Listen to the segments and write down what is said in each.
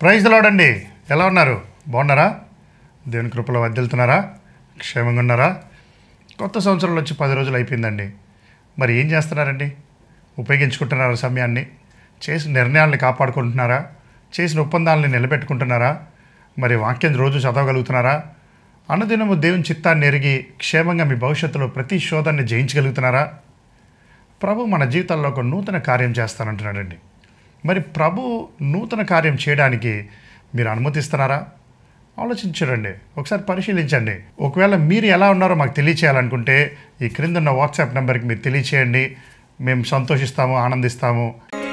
Praise లాడండి ఎలా ఉన్నారు బాగున్నారా దేవుని కృపలో వద్దెళ్తున్నారా క్షేమంగా ఉన్నారా కొత్త సంవత్సరంలో వచ్చి పది రోజులు అయిపోయిందండి మరి ఏం చేస్తున్నారండి ఉపయోగించుకుంటున్నారా సమయాన్ని చేసిన నిర్ణయాలను కాపాడుకుంటున్నారా చేసిన ఒప్పందాలని నిలబెట్టుకుంటున్నారా మరి వాక్యం రోజు చదవగలుగుతున్నారా అనుదినము దేవుని చిత్తాన్ని ఎరిగి క్షేమంగా మీ భవిష్యత్తులో ప్రతి శోధాన్ని జయించగలుగుతున్నారా ప్రభు మన జీవితాల్లో ఒక నూతన కార్యం చేస్తానంటున్నాడండి మరి ప్రభు నూతన కార్యం చేయడానికి మీరు అనుమతిస్తున్నారా ఆలోచించండి ఒకసారి పరిశీలించండి ఒకవేళ మీరు ఎలా ఉన్నారో మాకు తెలియచేయాలనుకుంటే ఈ క్రింద ఉన్న వాట్సాప్ నెంబర్కి మీరు తెలియచేయండి మేము సంతోషిస్తాము ఆనందిస్తాము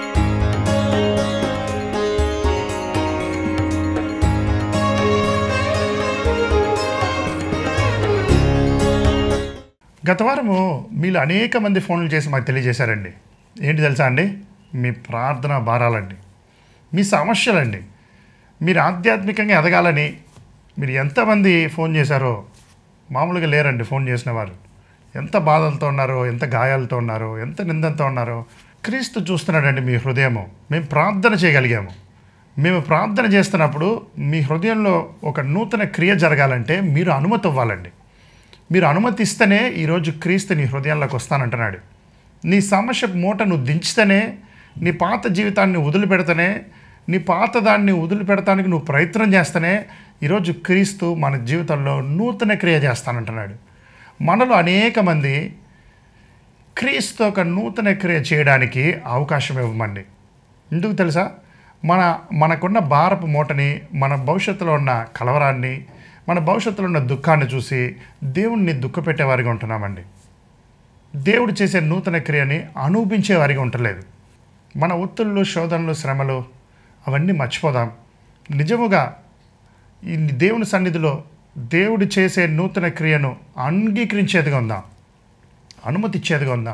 గత వారము మీలో అనేక మంది ఫోన్లు చేసి మాకు తెలియజేశారండి ఏంటి తెలుసా అండి మీ ప్రార్థన భారాలండి మీ సమస్యలండి మీరు ఆధ్యాత్మికంగా ఎదగాలని మీరు ఎంతమంది ఫోన్ చేశారో మామూలుగా లేరండి ఫోన్ చేసిన వారు ఎంత బాధలతో ఉన్నారో ఎంత గాయాలతో ఉన్నారో ఎంత నిందంతో ఉన్నారో క్రీస్తు చూస్తున్నాడండి మీ హృదయము మేము ప్రార్థన చేయగలిగాము మేము ప్రార్థన చేస్తున్నప్పుడు మీ హృదయంలో ఒక నూతన క్రియ జరగాలంటే మీరు అనుమతి ఇవ్వాలండి మీరు అనుమతిస్తేనే ఈరోజు క్రీస్తు నీ హృదయంలోకి వస్తానంటున్నాడు నీ సమస్య మూట నువ్వు దించితేనే నీ పాత జీవితాన్ని వదిలిపెడితేనే నీ పాత దాన్ని వదిలిపెడతానికి నువ్వు ప్రయత్నం చేస్తేనే ఈరోజు క్రీస్తు మన జీవితంలో నూతన క్రియ చేస్తానంటున్నాడు మనలో అనేక మంది క్రీస్తు ఒక నూతన క్రియ చేయడానికి అవకాశం ఇవ్వమండి ఎందుకు తెలుసా మన మనకున్న భారపు మూటని మన భవిష్యత్తులో ఉన్న కలవరాన్ని మన భవిష్యత్తులో ఉన్న దుఃఖాన్ని చూసి దేవుణ్ణి దుఃఖపెట్టేవారిగా ఉంటున్నామండి దేవుడు చేసే నూతన క్రియని అనుభవించే వారిగా ఉండలేదు మన ఒత్తుళ్ళు శోధనలు శ్రమలు అవన్నీ మర్చిపోదాం నిజముగా ఈ దేవుని సన్నిధిలో దేవుడు చేసే నూతన క్రియను అంగీకరించేదిగా ఉందాం అనుమతి ఇచ్చేదిగా ఉందాం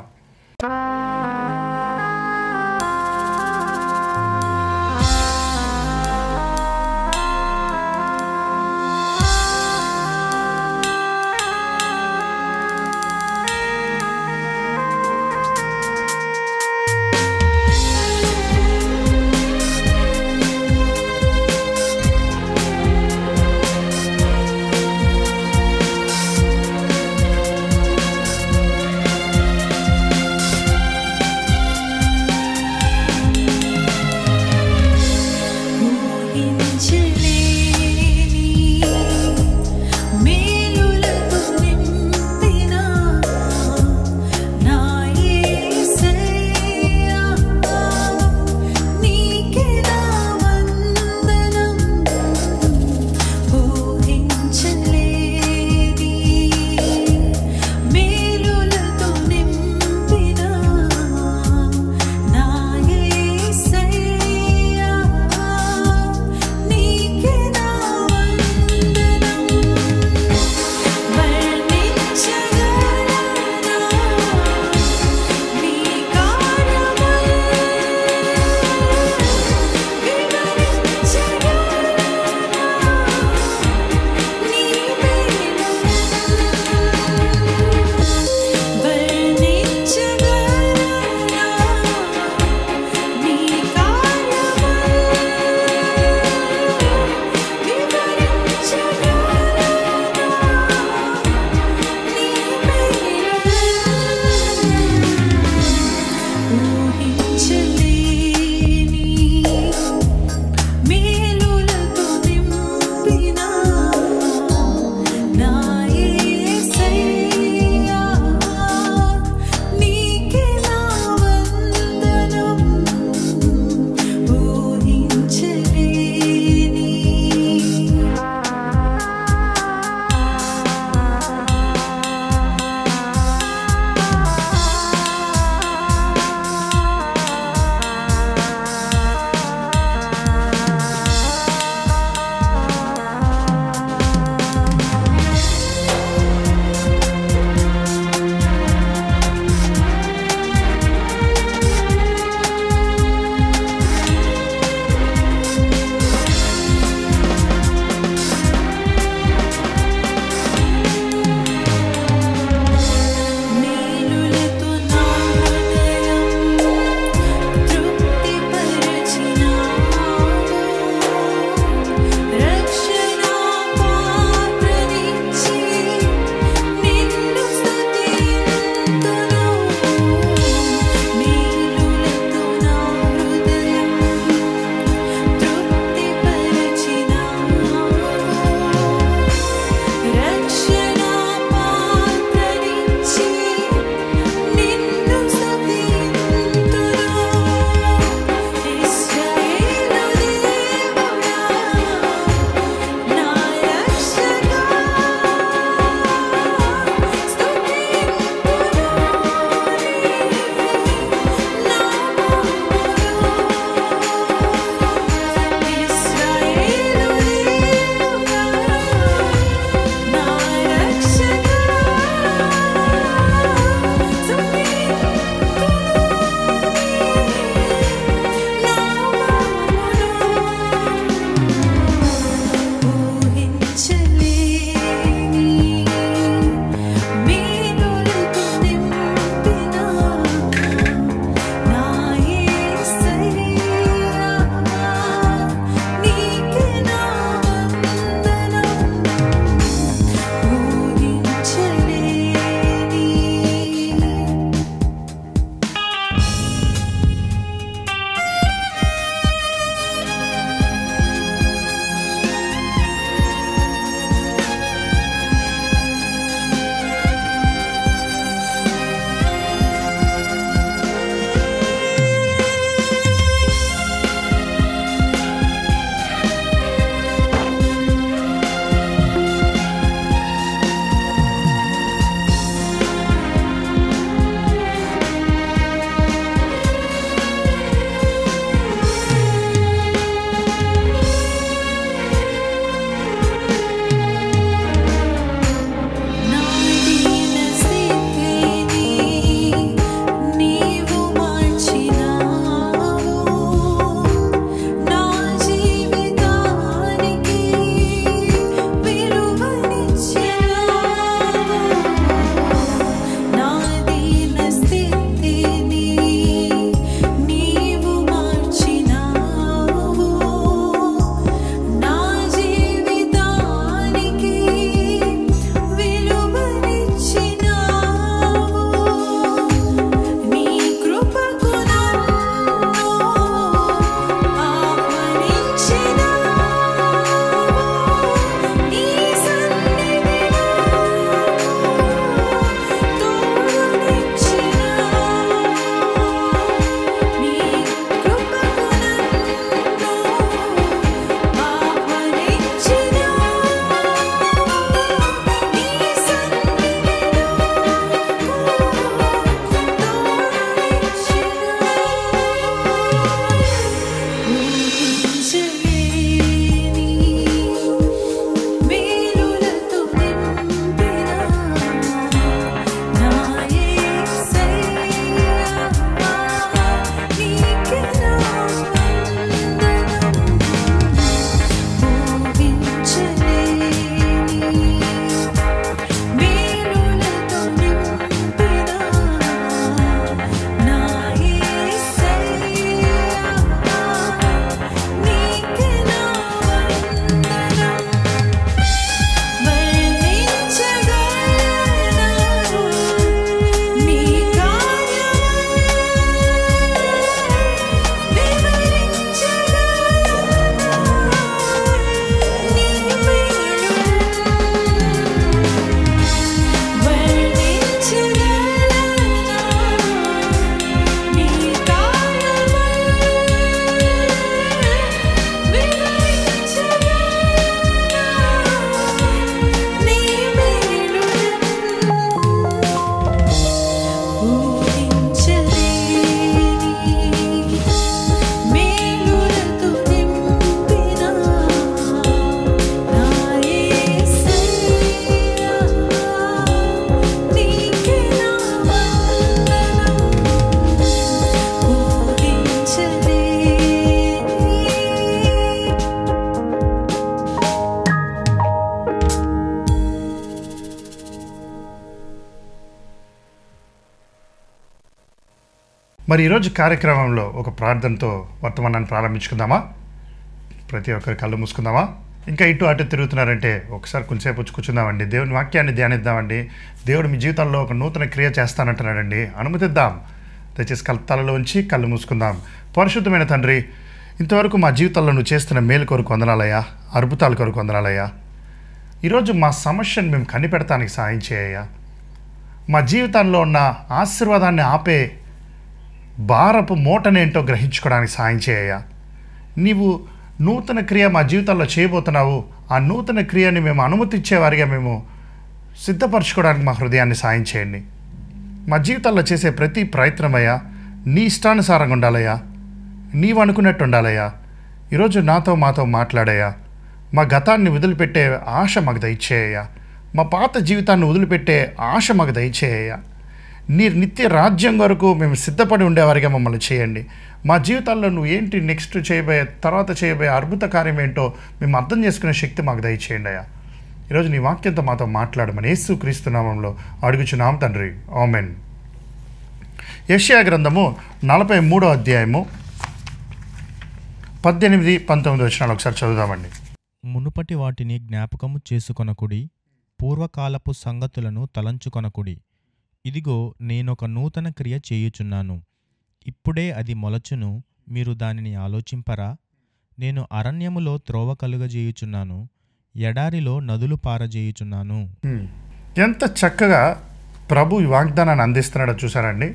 మరి ఈరోజు కార్యక్రమంలో ఒక ప్రార్థనతో వర్తమానాన్ని ప్రారంభించుకుందామా ప్రతి ఒక్కరి కళ్ళు మూసుకుందామా ఇంకా ఇటు అటు తిరుగుతున్నారంటే ఒకసారి కొంచెంసేపు వచ్చి కూర్చుందామండి దేవుని వాక్యాన్ని ధ్యానిద్దామండి దేవుడు మీ జీవితంలో ఒక నూతన క్రియ చేస్తానంటున్నాడండి అనుమతిద్దాం దయచేసి కల్తాలలో ఉంచి కళ్ళు మూసుకుందాం పరిశుద్ధమైన తండ్రి ఇంతవరకు మా జీవితంలో నువ్వు చేస్తున్న మేలు కొరకు వందనాలయ్యా అద్భుతాల కొరకు వందనాలయ్యా ఈరోజు మా సమస్యను మేము కనిపెడతానికి సాయం చేయ్యా మా జీవితంలో ఉన్న ఆశీర్వాదాన్ని ఆపే భారపు మూటనేంటో గ్రహించుకోవడానికి సాయం చేయ్యా నీవు నూతన క్రియ మా జీవితంలో చేయబోతున్నావు ఆ నూతన క్రియని మేము అనుమతించేవారిగా మేము సిద్ధపరచుకోవడానికి మా హృదయాన్ని సాయం చేయండి మా జీవితాల్లో చేసే ప్రతి ప్రయత్నమయ్యా నీ ఇష్టానుసారంగా ఉండాలయ్యా నీవు అనుకున్నట్టు ఉండాలయ్యా ఈరోజు నాతో మాతో మాట్లాడయ్యా మా గతాన్ని వదిలిపెట్టే ఆశ మాకు దయచేయ్యా మా పాత జీవితాన్ని వదిలిపెట్టే ఆశ మాకు దయచేయ్యా నీ నిత్య రాజ్యం వరకు మేము సిద్ధపడి ఉండేవారిగా మమ్మల్ని చేయండి మా జీవితాల్లో నువ్వు ఏంటి నెక్స్ట్ చేయబోయే తర్వాత చేయబోయే అద్భుత కార్యం ఏంటో మేము అర్థం చేసుకునే శక్తి మాకు దయచేయండి అయ్యా ఈరోజు నీ వాక్యంతో మాతో మాట్లాడమని యేసు క్రీస్తునామంలో అడుగుచున్నాం తండ్రి ఆమెన్ యష్యా గ్రంథము నలభై మూడో అధ్యాయము పద్దెనిమిది పంతొమ్మిది వచ్చినాలు ఒకసారి చదువుదామండి మునుపటి వాటిని జ్ఞాపకము చేసుకొనకుడి పూర్వకాలపు సంగతులను తలంచుకొనకుడి ఇదిగో నేనొక నూతన క్రియ చేయుచున్నాను ఇప్పుడే అది మొలచును మీరు దానిని ఆలోచింపరా నేను అరణ్యములో త్రోవ కలుగజేయుచున్నాను ఎడారిలో నదులు పారజేయుచున్నాను హ్మ్. ఎంత చక్కగా ప్రభు ఈ వాగ్దానాన్ని అందిస్తున్నాడో చూసారండి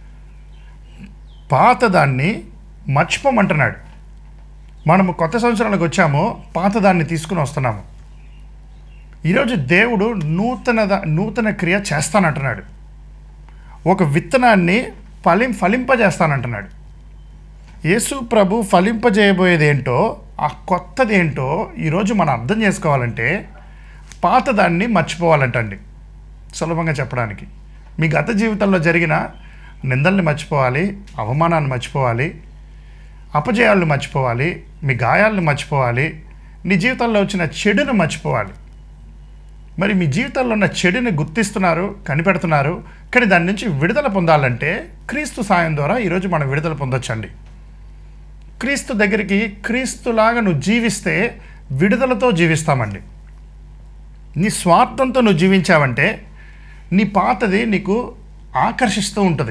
పాతదాన్ని మర్చిపోమంటున్నాడు మనము కొత్త సంవత్సరానికి వచ్చాము పాతదాన్ని తీసుకుని వస్తున్నాము ఈరోజు దేవుడు నూతన నూతన క్రియ చేస్తానంటున్నాడు ఒక విత్తనాన్ని ఫలిం ఫలింపజేస్తానంటున్నాడు యేసు ప్రభు ఫలింపజేయబోయేది ఏంటో ఆ కొత్తది ఏంటో ఈరోజు మనం అర్థం చేసుకోవాలంటే పాతదాన్ని మర్చిపోవాలంటండి సులభంగా చెప్పడానికి మీ గత జీవితంలో జరిగిన నిందల్ని మర్చిపోవాలి అవమానాన్ని మర్చిపోవాలి అపజయాలను మర్చిపోవాలి మీ గాయాలను మర్చిపోవాలి నీ జీవితంలో వచ్చిన చెడును మర్చిపోవాలి మరి మీ జీవితంలో ఉన్న చెడుని గుర్తిస్తున్నారు కనిపెడుతున్నారు కానీ దాని నుంచి విడుదల పొందాలంటే క్రీస్తు సాయం ద్వారా ఈరోజు మనం విడుదల పొందొచ్చండి క్రీస్తు దగ్గరికి క్రీస్తులాగా నువ్వు జీవిస్తే విడుదలతో జీవిస్తామండి నీ స్వార్థంతో నువ్వు జీవించావంటే నీ పాతది నీకు ఆకర్షిస్తూ ఉంటుంది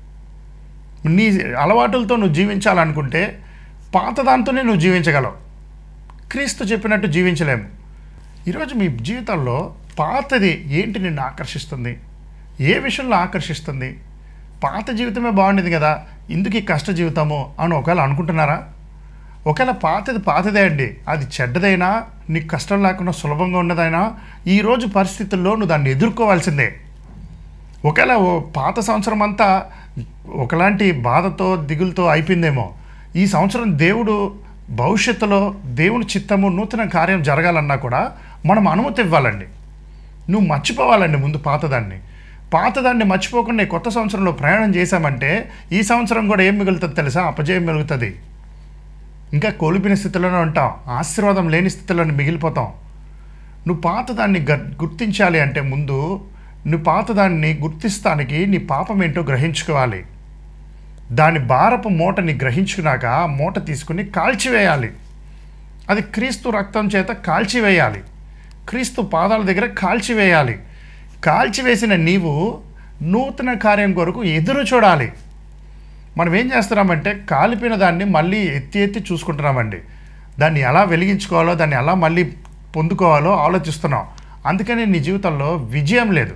నీ అలవాటులతో నువ్వు జీవించాలనుకుంటే పాత దాంతోనే నువ్వు జీవించగలవు క్రీస్తు చెప్పినట్టు జీవించలేము ఈరోజు మీ జీవితంలో పాతది ఏంటి నిన్ను ఆకర్షిస్తుంది ఏ విషయంలో ఆకర్షిస్తుంది పాత జీవితమే బాగుండేది కదా ఇందుకు ఈ కష్ట జీవితము అని ఒకవేళ అనుకుంటున్నారా ఒకవేళ పాతది పాతదే అండి అది చెడ్డదైనా నీకు కష్టం లేకుండా సులభంగా ఉన్నదైనా ఈరోజు పరిస్థితుల్లో నువ్వు దాన్ని ఎదుర్కోవాల్సిందే ఒకవేళ ఓ పాత సంవత్సరం అంతా ఒకలాంటి బాధతో దిగులతో అయిపోయిందేమో ఈ సంవత్సరం దేవుడు భవిష్యత్తులో దేవుని చిత్తము నూతన కార్యం జరగాలన్నా కూడా మనం అనుమతి ఇవ్వాలండి నువ్వు మర్చిపోవాలండి ముందు పాతదాన్ని పాతదాన్ని మర్చిపోకుండా ఈ కొత్త సంవత్సరంలో ప్రయాణం చేశామంటే ఈ సంవత్సరం కూడా ఏం మిగులుతుంది తెలుసా అపజయం మిగులుతుంది ఇంకా కోల్పోయిన స్థితిలోనే ఉంటాం ఆశీర్వాదం లేని స్థితిలోనే మిగిలిపోతాం నువ్వు పాతదాన్ని గ గుర్తించాలి అంటే ముందు నువ్వు పాతదాన్ని గుర్తిస్తానికి నీ పాపం ఏంటో గ్రహించుకోవాలి దాని భారపు మూటని గ్రహించుకున్నాక ఆ మూట తీసుకుని కాల్చివేయాలి అది క్రీస్తు రక్తం చేత కాల్చివేయాలి క్రీస్తు పాదాల దగ్గర కాల్చివేయాలి కాల్చివేసిన నీవు నూతన కార్యం కొరకు ఎదురు చూడాలి మనం ఏం చేస్తున్నామంటే కాలిపోయిన దాన్ని మళ్ళీ ఎత్తి ఎత్తి చూసుకుంటున్నామండి దాన్ని ఎలా వెలిగించుకోవాలో దాన్ని ఎలా మళ్ళీ పొందుకోవాలో ఆలోచిస్తున్నాం అందుకని నీ జీవితంలో విజయం లేదు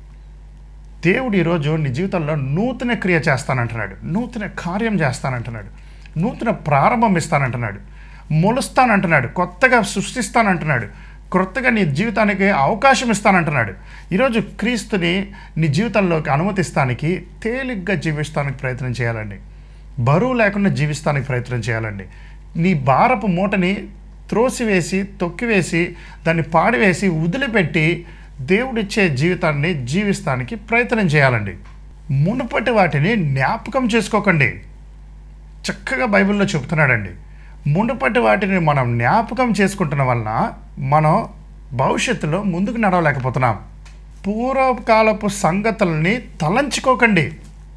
దేవుడు ఈరోజు నీ జీవితంలో నూతన క్రియ చేస్తానంటున్నాడు నూతన కార్యం చేస్తానంటున్నాడు నూతన ప్రారంభం ఇస్తానంటున్నాడు మొలుస్తానంటున్నాడు కొత్తగా సృష్టిస్తానంటున్నాడు కొత్తగా నీ జీవితానికి అవకాశం ఇస్తానంటున్నాడు ఈరోజు క్రీస్తుని నీ జీవితంలోకి అనుమతిస్తానికి తేలిగ్గా జీవిస్తానికి ప్రయత్నం చేయాలండి బరువు లేకుండా జీవిస్తానికి ప్రయత్నం చేయాలండి నీ భారపు మూటని త్రోసివేసి తొక్కివేసి దాన్ని పాడివేసి వదిలిపెట్టి దేవుడిచ్చే జీవితాన్ని జీవిస్తానికి ప్రయత్నం చేయాలండి మునుపటి వాటిని జ్ఞాపకం చేసుకోకండి చక్కగా బైబిల్లో చెప్తున్నాడండి మునుపటి వాటిని మనం జ్ఞాపకం చేసుకుంటున్న వలన మనం భవిష్యత్తులో ముందుకు నడవలేకపోతున్నాం పూర్వకాలపు సంగతుల్ని తలంచుకోకండి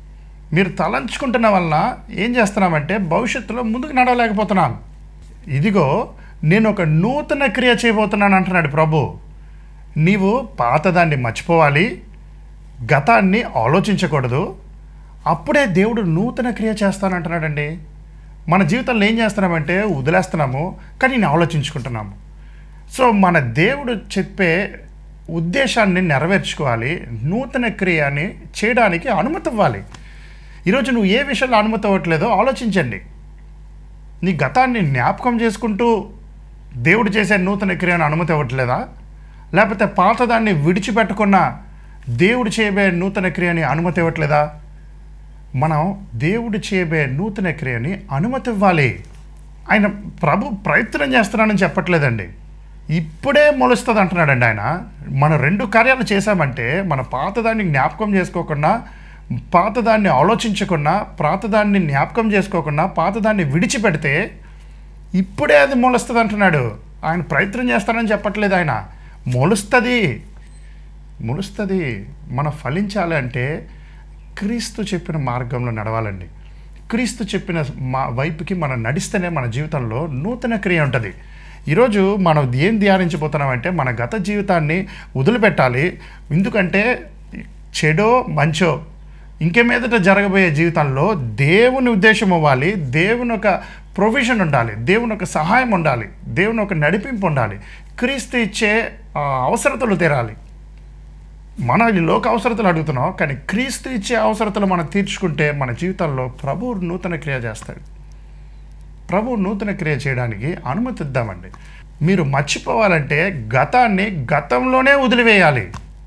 మీరు తలంచుకుంటున్న వల్ల ఏం చేస్తున్నామంటే భవిష్యత్తులో ముందుకు నడవలేకపోతున్నాను ఇదిగో నేను ఒక నూతన క్రియ చేయబోతున్నాను అంటున్నాడు ప్రభు నీవు పాతదాన్ని మర్చిపోవాలి గతాన్ని ఆలోచించకూడదు అప్పుడే దేవుడు నూతన క్రియ చేస్తానంటున్నాడండి మన జీవితంలో ఏం చేస్తున్నామంటే వదిలేస్తున్నాము కానీ నేను ఆలోచించుకుంటున్నాము సో మన దేవుడు చెప్పే ఉద్దేశాన్ని నెరవేర్చుకోవాలి నూతన క్రియని చేయడానికి అనుమతి ఇవ్వాలి ఈరోజు నువ్వు ఏ విషయంలో అనుమతి అవ్వట్లేదో ఆలోచించండి నీ గతాన్ని జ్ఞాపకం చేసుకుంటూ దేవుడు చేసే నూతన క్రియను అనుమతి ఇవ్వట్లేదా లేకపోతే పాతదాన్ని విడిచిపెట్టకున్న దేవుడు చేయబోయే నూతన క్రియని అనుమతి ఇవ్వట్లేదా మనం దేవుడు చేయబోయే నూతన క్రియని అనుమతి ఇవ్వాలి ఆయన ప్రభు ప్రయత్నం చేస్తున్నానని చెప్పట్లేదండి ఇప్పుడే మొలుస్తుంది అంటున్నాడండి ఆయన మనం రెండు కార్యాలు చేశామంటే మన పాతదాన్ని జ్ఞాపకం చేసుకోకుండా పాతదాన్ని ఆలోచించకుండా పాతదాన్ని జ్ఞాపకం చేసుకోకుండా పాతదాన్ని విడిచిపెడితే ఇప్పుడే అది మొలుస్తుంది అంటున్నాడు ఆయన ప్రయత్నం చేస్తానని చెప్పట్లేదు ఆయన మొలుస్తుంది మొలుస్తుంది మనం ఫలించాలి అంటే క్రీస్తు చెప్పిన మార్గంలో నడవాలండి క్రీస్తు చెప్పిన మా వైపుకి మనం నడిస్తేనే మన జీవితంలో నూతన క్రియ ఉంటుంది ఈరోజు మనం ఏం ధ్యానించబోతున్నామంటే మన గత జీవితాన్ని వదిలిపెట్టాలి ఎందుకంటే చెడో మంచో ఇంకే మీదట జరగబోయే జీవితంలో దేవుని ఉద్దేశం అవ్వాలి దేవుని ఒక ప్రొవిజన్ ఉండాలి దేవుని ఒక సహాయం ఉండాలి దేవుని ఒక నడిపింపు ఉండాలి క్రీస్తు ఇచ్చే ఆ, అవసరతలు తీరాలి మన ఈ లోక అవసరతలు అడుగుతున్నాం కానీ క్రీస్తు ఇచ్చే అవసరతలు మనం తీర్చుకుంటే మన జీవితంలో ప్రభువు నూతన క్రియ చేస్తాడు ప్రభు నూతన క్రియ చేయడానికి అనుమతి ఇద్దామండి మీరు మర్చిపోవాలంటే గతాన్ని గతంలోనే వదిలివేయాలి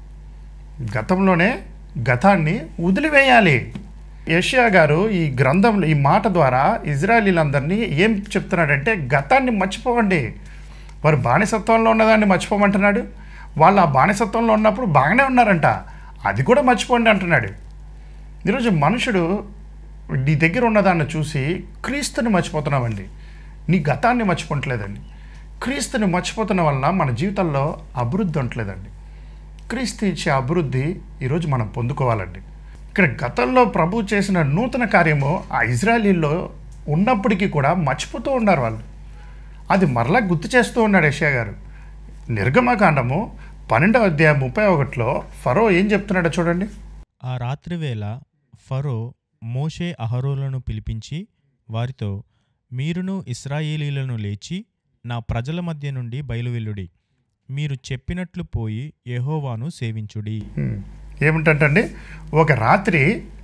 గతంలోనే గతాన్ని వదిలివేయాలి యషియా గారు ఈ గ్రంథంలో ఈ మాట ద్వారా ఇజ్రాయలీలందరినీ ఏం చెప్తున్నాడంటే గతాన్ని మర్చిపోవండి వారు బానిసత్వంలో ఉన్నదాన్ని మర్చిపోమంటున్నాడు వాళ్ళు ఆ బానిసత్వంలో ఉన్నప్పుడు బాగానే ఉన్నారంట అది కూడా మర్చిపోండి అంటున్నాడు ఈరోజు మనుషుడు నీ దగ్గర ఉన్నదాన్ని చూసి క్రీస్తుని మర్చిపోతున్నామండి నీ గతాన్ని మర్చిపోవట్లేదండి క్రీస్తుని మర్చిపోతున్న వల్ల మన జీవితంలో అభివృద్ధి ఉండట్లేదండి క్రీస్తు ఇచ్చే అభివృద్ధి ఈరోజు మనం పొందుకోవాలండి ఇక్కడ గతంలో ప్రభు చేసిన నూతన కార్యము ఆ ఇజ్రాయలీల్లో ఉన్నప్పటికీ కూడా మర్చిపోతూ ఉన్నారు వాళ్ళు అది మరలా గుర్తు చేస్తూ ఉన్నాడు యషయా గారు నిర్గమకాండము పన్నెండవ అధ్యాయం ముప్పై ఒకటిలో ఫరో ఏం చెప్తున్నాడో చూడండి ఆ రాత్రివేళ ఫరో మోషే అహరోలను పిలిపించి వారితో మీరును ఇస్రాయేలీలను లేచి నా ప్రజల మధ్య నుండి బయలువెల్లుడి మీరు చెప్పినట్లు పోయి యెహోవాను సేవించుడి హ్మ్. ఏమిటంటండి ఒక రాత్రి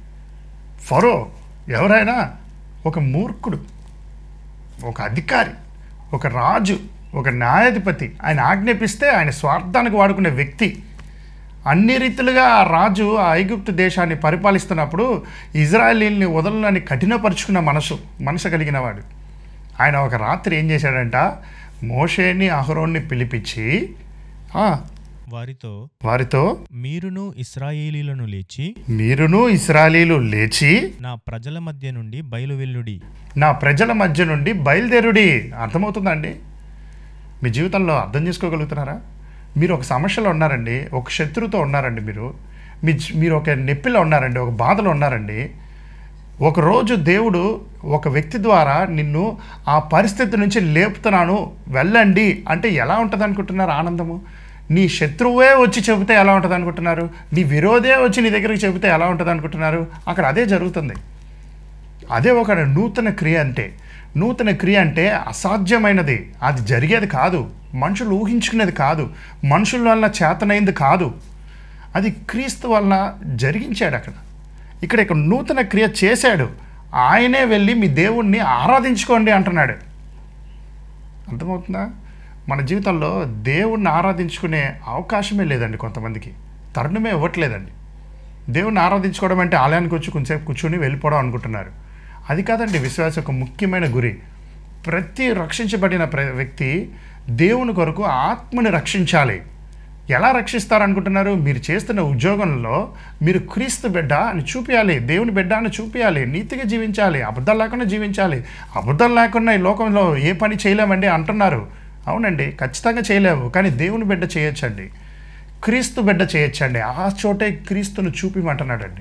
ఫరో ఎవరైనా ఒక మూర్ఖుడు ఒక అధికారి ఒక రాజు ఒక న్యాయాధిపతి ఆయన ఆజ్ఞాపిస్తే ఆయన స్వార్థానికి వాడుకునే వ్యక్తి అన్ని రీతిలుగా ఆ రాజు ఆ ఐగుప్తు దేశాన్ని పరిపాలిస్తున్నప్పుడు ఇజ్రాయలీల్ని వదలని కఠినపరుచుకున్న మనసు మనసు కలిగిన వాడు ఆయన ఒక రాత్రి ఏం చేశాడంట మోషేని అహరోన్ని పిలిపించి ఆ, వారితో వారితో మీరును ఇస్రాయేలీలను లేచి మీరును ఇస్రాయలీలు లేచి నా ప్రజల మధ్య నుండి బయలువెల్లుడి నా ప్రజల మధ్య నుండి బయలుదేరుడి అర్థమవుతుందండి మీ జీవితంలో అర్థం చేసుకోగలుగుతున్నారా మీరు ఒక సమస్యలో ఉన్నారండి ఒక శత్రువుతో ఉన్నారండి మీరు మీ జీ- మీరు ఒక నొప్పిలో ఉన్నారండి ఒక బాధలో ఉన్నారండి ఒకరోజు దేవుడు ఒక వ్యక్తి ద్వారా నిన్ను ఆ పరిస్థితి నుంచి లేపుతున్నాను వెళ్ళండి అంటే ఎలా ఉంటుంది అనుకుంటున్నారు ఆనందము నీ శత్రువే వచ్చి చెబితే ఎలా ఉంటుంది అనుకుంటున్నారు నీ విరోధే వచ్చి నీ దగ్గరికి చెబితే ఎలా ఉంటుంది అనుకుంటున్నారు అక్కడ అదే జరుగుతుంది అదే ఒక నూతన క్రియ అంటే నూతన క్రియ అంటే అసాధ్యమైనది అది జరిగేది కాదు మనుషులు ఊహించుకునేది కాదు మనుషుల వల్ల చేతనైంది కాదు అది క్రీస్తు వలన జరిగించాడు అక్కడ ఇక్కడ ఇక నూతన క్రియ చేశాడు ఆయనే వెళ్ళి మీ దేవుణ్ణి ఆరాధించుకోండి అంటున్నాడు అర్థమవుతుందా మన జీవితంలో దేవుణ్ణి ఆరాధించుకునే అవకాశమే లేదండి కొంతమందికి తరుణమే ఇవ్వట్లేదండి దేవుణ్ణి ఆరాధించుకోవడం అంటే ఆలయానికి వచ్చి కొంచెంసేపు కూర్చొని వెళ్ళిపోవడం అనుకుంటున్నారు అది కాదండి విశ్వాస యొక్క ముఖ్యమైన గురి ప్రతి రక్షించబడిన ప్ర వ్యక్తి దేవుని కొరకు ఆత్మని రక్షించాలి ఎలా రక్షిస్తారనుకుంటున్నారు మీరు చేస్తున్న ఉద్యోగంలో మీరు క్రీస్తు బిడ్డ అని చూపించాలి దేవుని బిడ్డ అని చూపించాలి నీతిగా జీవించాలి అబద్ధాలు లేకుండా జీవించాలి అబద్ధాలు లేకుండా ఈ లోకంలో ఏ పని చేయలేమండి అంటున్నారు అవునండి ఖచ్చితంగా చేయలేవు కానీ దేవుని బిడ్డ చేయొచ్చండి క్రీస్తు బిడ్డ చేయొచ్చండి ఆ చోటే క్రీస్తును చూపిమంటున్నాడండి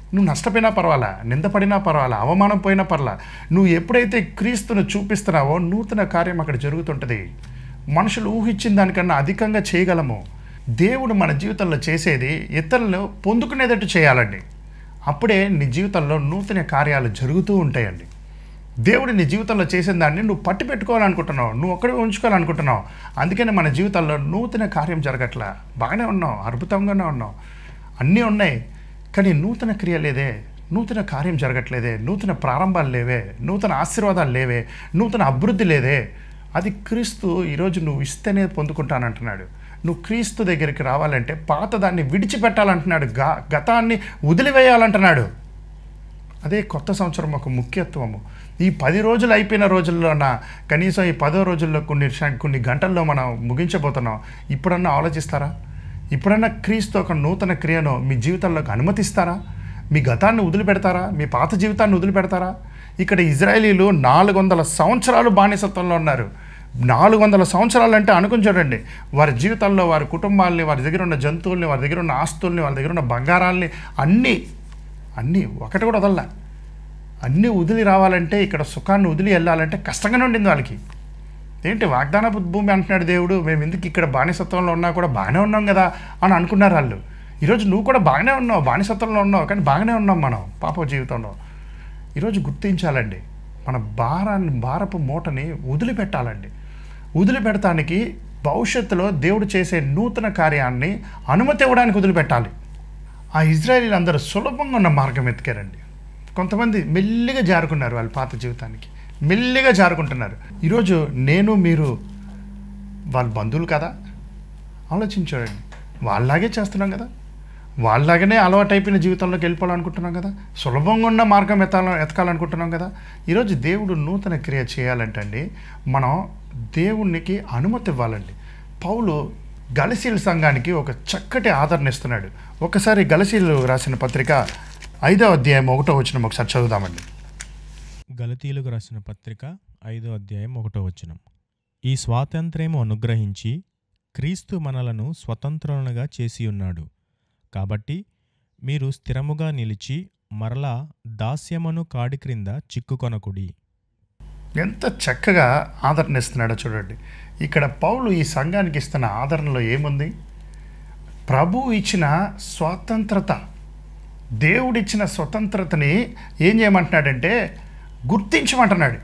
నువ్వు నష్టపోయినా పర్వాలా నిందపడినా పర్వాలా అవమానం పోయినా పర్వాలా నువ్వు ఎప్పుడైతే క్రీస్తును చూపిస్తున్నావో నూతన కార్యం అక్కడ జరుగుతుంటుంది మనుషులు ఊహించిన దానికన్నా అధికంగా చేయగలము దేవుడు మన జీవితంలో చేసేది ఇతరులను పొందుకునేటట్టు చేయాలండి అప్పుడే నీ జీవితంలో నూతన కార్యాలు జరుగుతూ ఉంటాయండి దేవుడు నీ జీవితంలో చేసిన దాన్ని నువ్వు పట్టి పెట్టుకోవాలనుకుంటున్నావు నువ్వు ఒక్కడే ఉంచుకోవాలనుకుంటున్నావు అందుకని మన జీవితంలో నూతన కార్యం జరగట్లా బాగానే ఉన్నావు అద్భుతంగానే ఉన్నావు అన్నీ ఉన్నాయి కానీ నూతన క్రియ లేదే నూతన కార్యం జరగట్లేదే నూతన ప్రారంభాలు లేవే నూతన ఆశీర్వాదాలు లేవే నూతన అభివృద్ధి లేదే అది క్రీస్తు ఈరోజు నువ్వు ఇస్తేనే పొందుకుంటానంటున్నాడు నువ్వు క్రీస్తు దగ్గరికి రావాలంటే పాత దాన్ని విడిచిపెట్టాలంటున్నాడు గా గతాన్ని వదిలివేయాలంటున్నాడు అదే కొత్త సంవత్సరం ఒక ముఖ్యత్వము ఈ పది రోజులు అయిపోయిన రోజుల్లోన కనీసం ఈ పదో రోజుల్లో కొన్ని క్ష- కొన్ని గంటల్లో మనం ముగించబోతున్నాం ఇప్పుడన్నా ఆలోచిస్తారా ఇప్పుడన్నా క్రీస్తు ఒక నూతన క్రియను మీ జీవితంలోకి అనుమతిస్తారా మీ గతాన్ని వదిలిపెడతారా మీ పాత జీవితాన్ని వదిలిపెడతారా ఇక్కడ ఇజ్రాయేలీలు నాలుగు వందల సంవత్సరాలు బానిసత్వంలో ఉన్నారు నాలుగు వందల సంవత్సరాలు అంటే అనుకుని చూడండి వారి జీవితాల్లో వారి కుటుంబాల్ని వారి దగ్గర ఉన్న జంతువుల్ని వారి దగ్గర ఉన్న ఆస్తుల్ని వారి దగ్గర ఉన్న బంగారాల్ని అన్నీ అన్నీ ఒకటి కూడా వదల్లా అన్నీ వదిలి రావాలంటే ఇక్కడ సుఖాన్ని వదిలి వెళ్ళాలంటే కష్టంగానే ఉండింది వాళ్ళకి ఏంటి వాగ్దాన భూమి అంటున్నాడు దేవుడు మేము ఎందుకు ఇక్కడ బానిసత్వంలో ఉన్నా కూడా బాగానే ఉన్నాం కదా అని అనుకున్నారు వాళ్ళు ఈరోజు నువ్వు కూడా బాగానే ఉన్నావు బానిసత్వంలో ఉన్నావు కానీ బాగానే ఉన్నాం మనం పాప జీవితంలో ఈరోజు గుర్తించాలండి మన భారాన్ని భారపు మూటని వదిలిపెట్టాలండి వదిలిపెడటానికి భవిష్యత్తులో దేవుడు చేసే నూతన కార్యాన్ని అనుమతి ఇవ్వడానికి వదిలిపెట్టాలి ఆ ఇజ్రాయేలీలు అందరూ సులభంగా ఉన్న మార్గం ఎత్తికారండి కొంతమంది మెల్లిగా జారుకున్నారు వాళ్ళ పాత జీవితానికి మెల్లిగా జారుకుంటున్నారు ఈరోజు నేను మీరు వాళ్ళ బంధువులు కదా ఆలోచించాడండి వాళ్ళలాగే చేస్తున్నాం కదా వాళ్ళలాగానే అలవాటైపోయిన జీవితంలోకి వెళ్ళిపోవాలనుకుంటున్నాం కదా సులభంగా ఉన్న మార్గం ఎత్తాల ఎతకాలనుకుంటున్నాం కదా ఈరోజు దేవుడు నూతన క్రియ చేయాలంటే అండి మనం దేవునికి అనుమతి ఇవ్వాలండి పౌలు గలసీల సంఘానికి ఒక చక్కటి ఆదరణ ఇస్తున్నాడు ఒకసారి గలసీలు రాసిన పత్రిక ఐదో అధ్యాయం ఒకటో వచ్చిన ఒకసారి చదువుదామండి గలతీలకు రాసిన పత్రిక ఐదో అధ్యాయం ఒకటో వచనం ఈ స్వాతంత్ర్యము అనుగ్రహించి క్రీస్తు మనలను స్వతంత్రులుగా చేసి ఉన్నాడు కాబట్టి మీరు స్థిరముగా నిలిచి మరలా దాస్యమను కాడి క్రింద చిక్కుకొనకుడి ఎంత చక్కగా ఆదరణ ఇస్తున్నాడో చూడండి ఇక్కడ పౌలు ఈ సంఘానికి ఇస్తున్న ఆదరణలో ఏముంది ప్రభు ఇచ్చిన స్వాతంత్రత దేవుడిచ్చిన స్వతంత్రతని ఏం చేయమంటున్నాడంటే గుర్తించమంటున్నాడు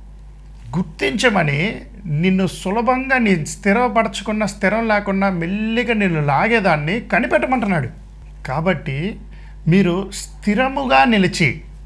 గుర్తించమని నిన్ను సులభంగా నీ స్థిరపరచుకున్న స్థిరం లేకుండా మెల్లిగా నిన్ను లాగేదాన్ని కనిపెట్టమంటున్నాడు కాబట్టి మీరు స్థిరముగా నిలిచి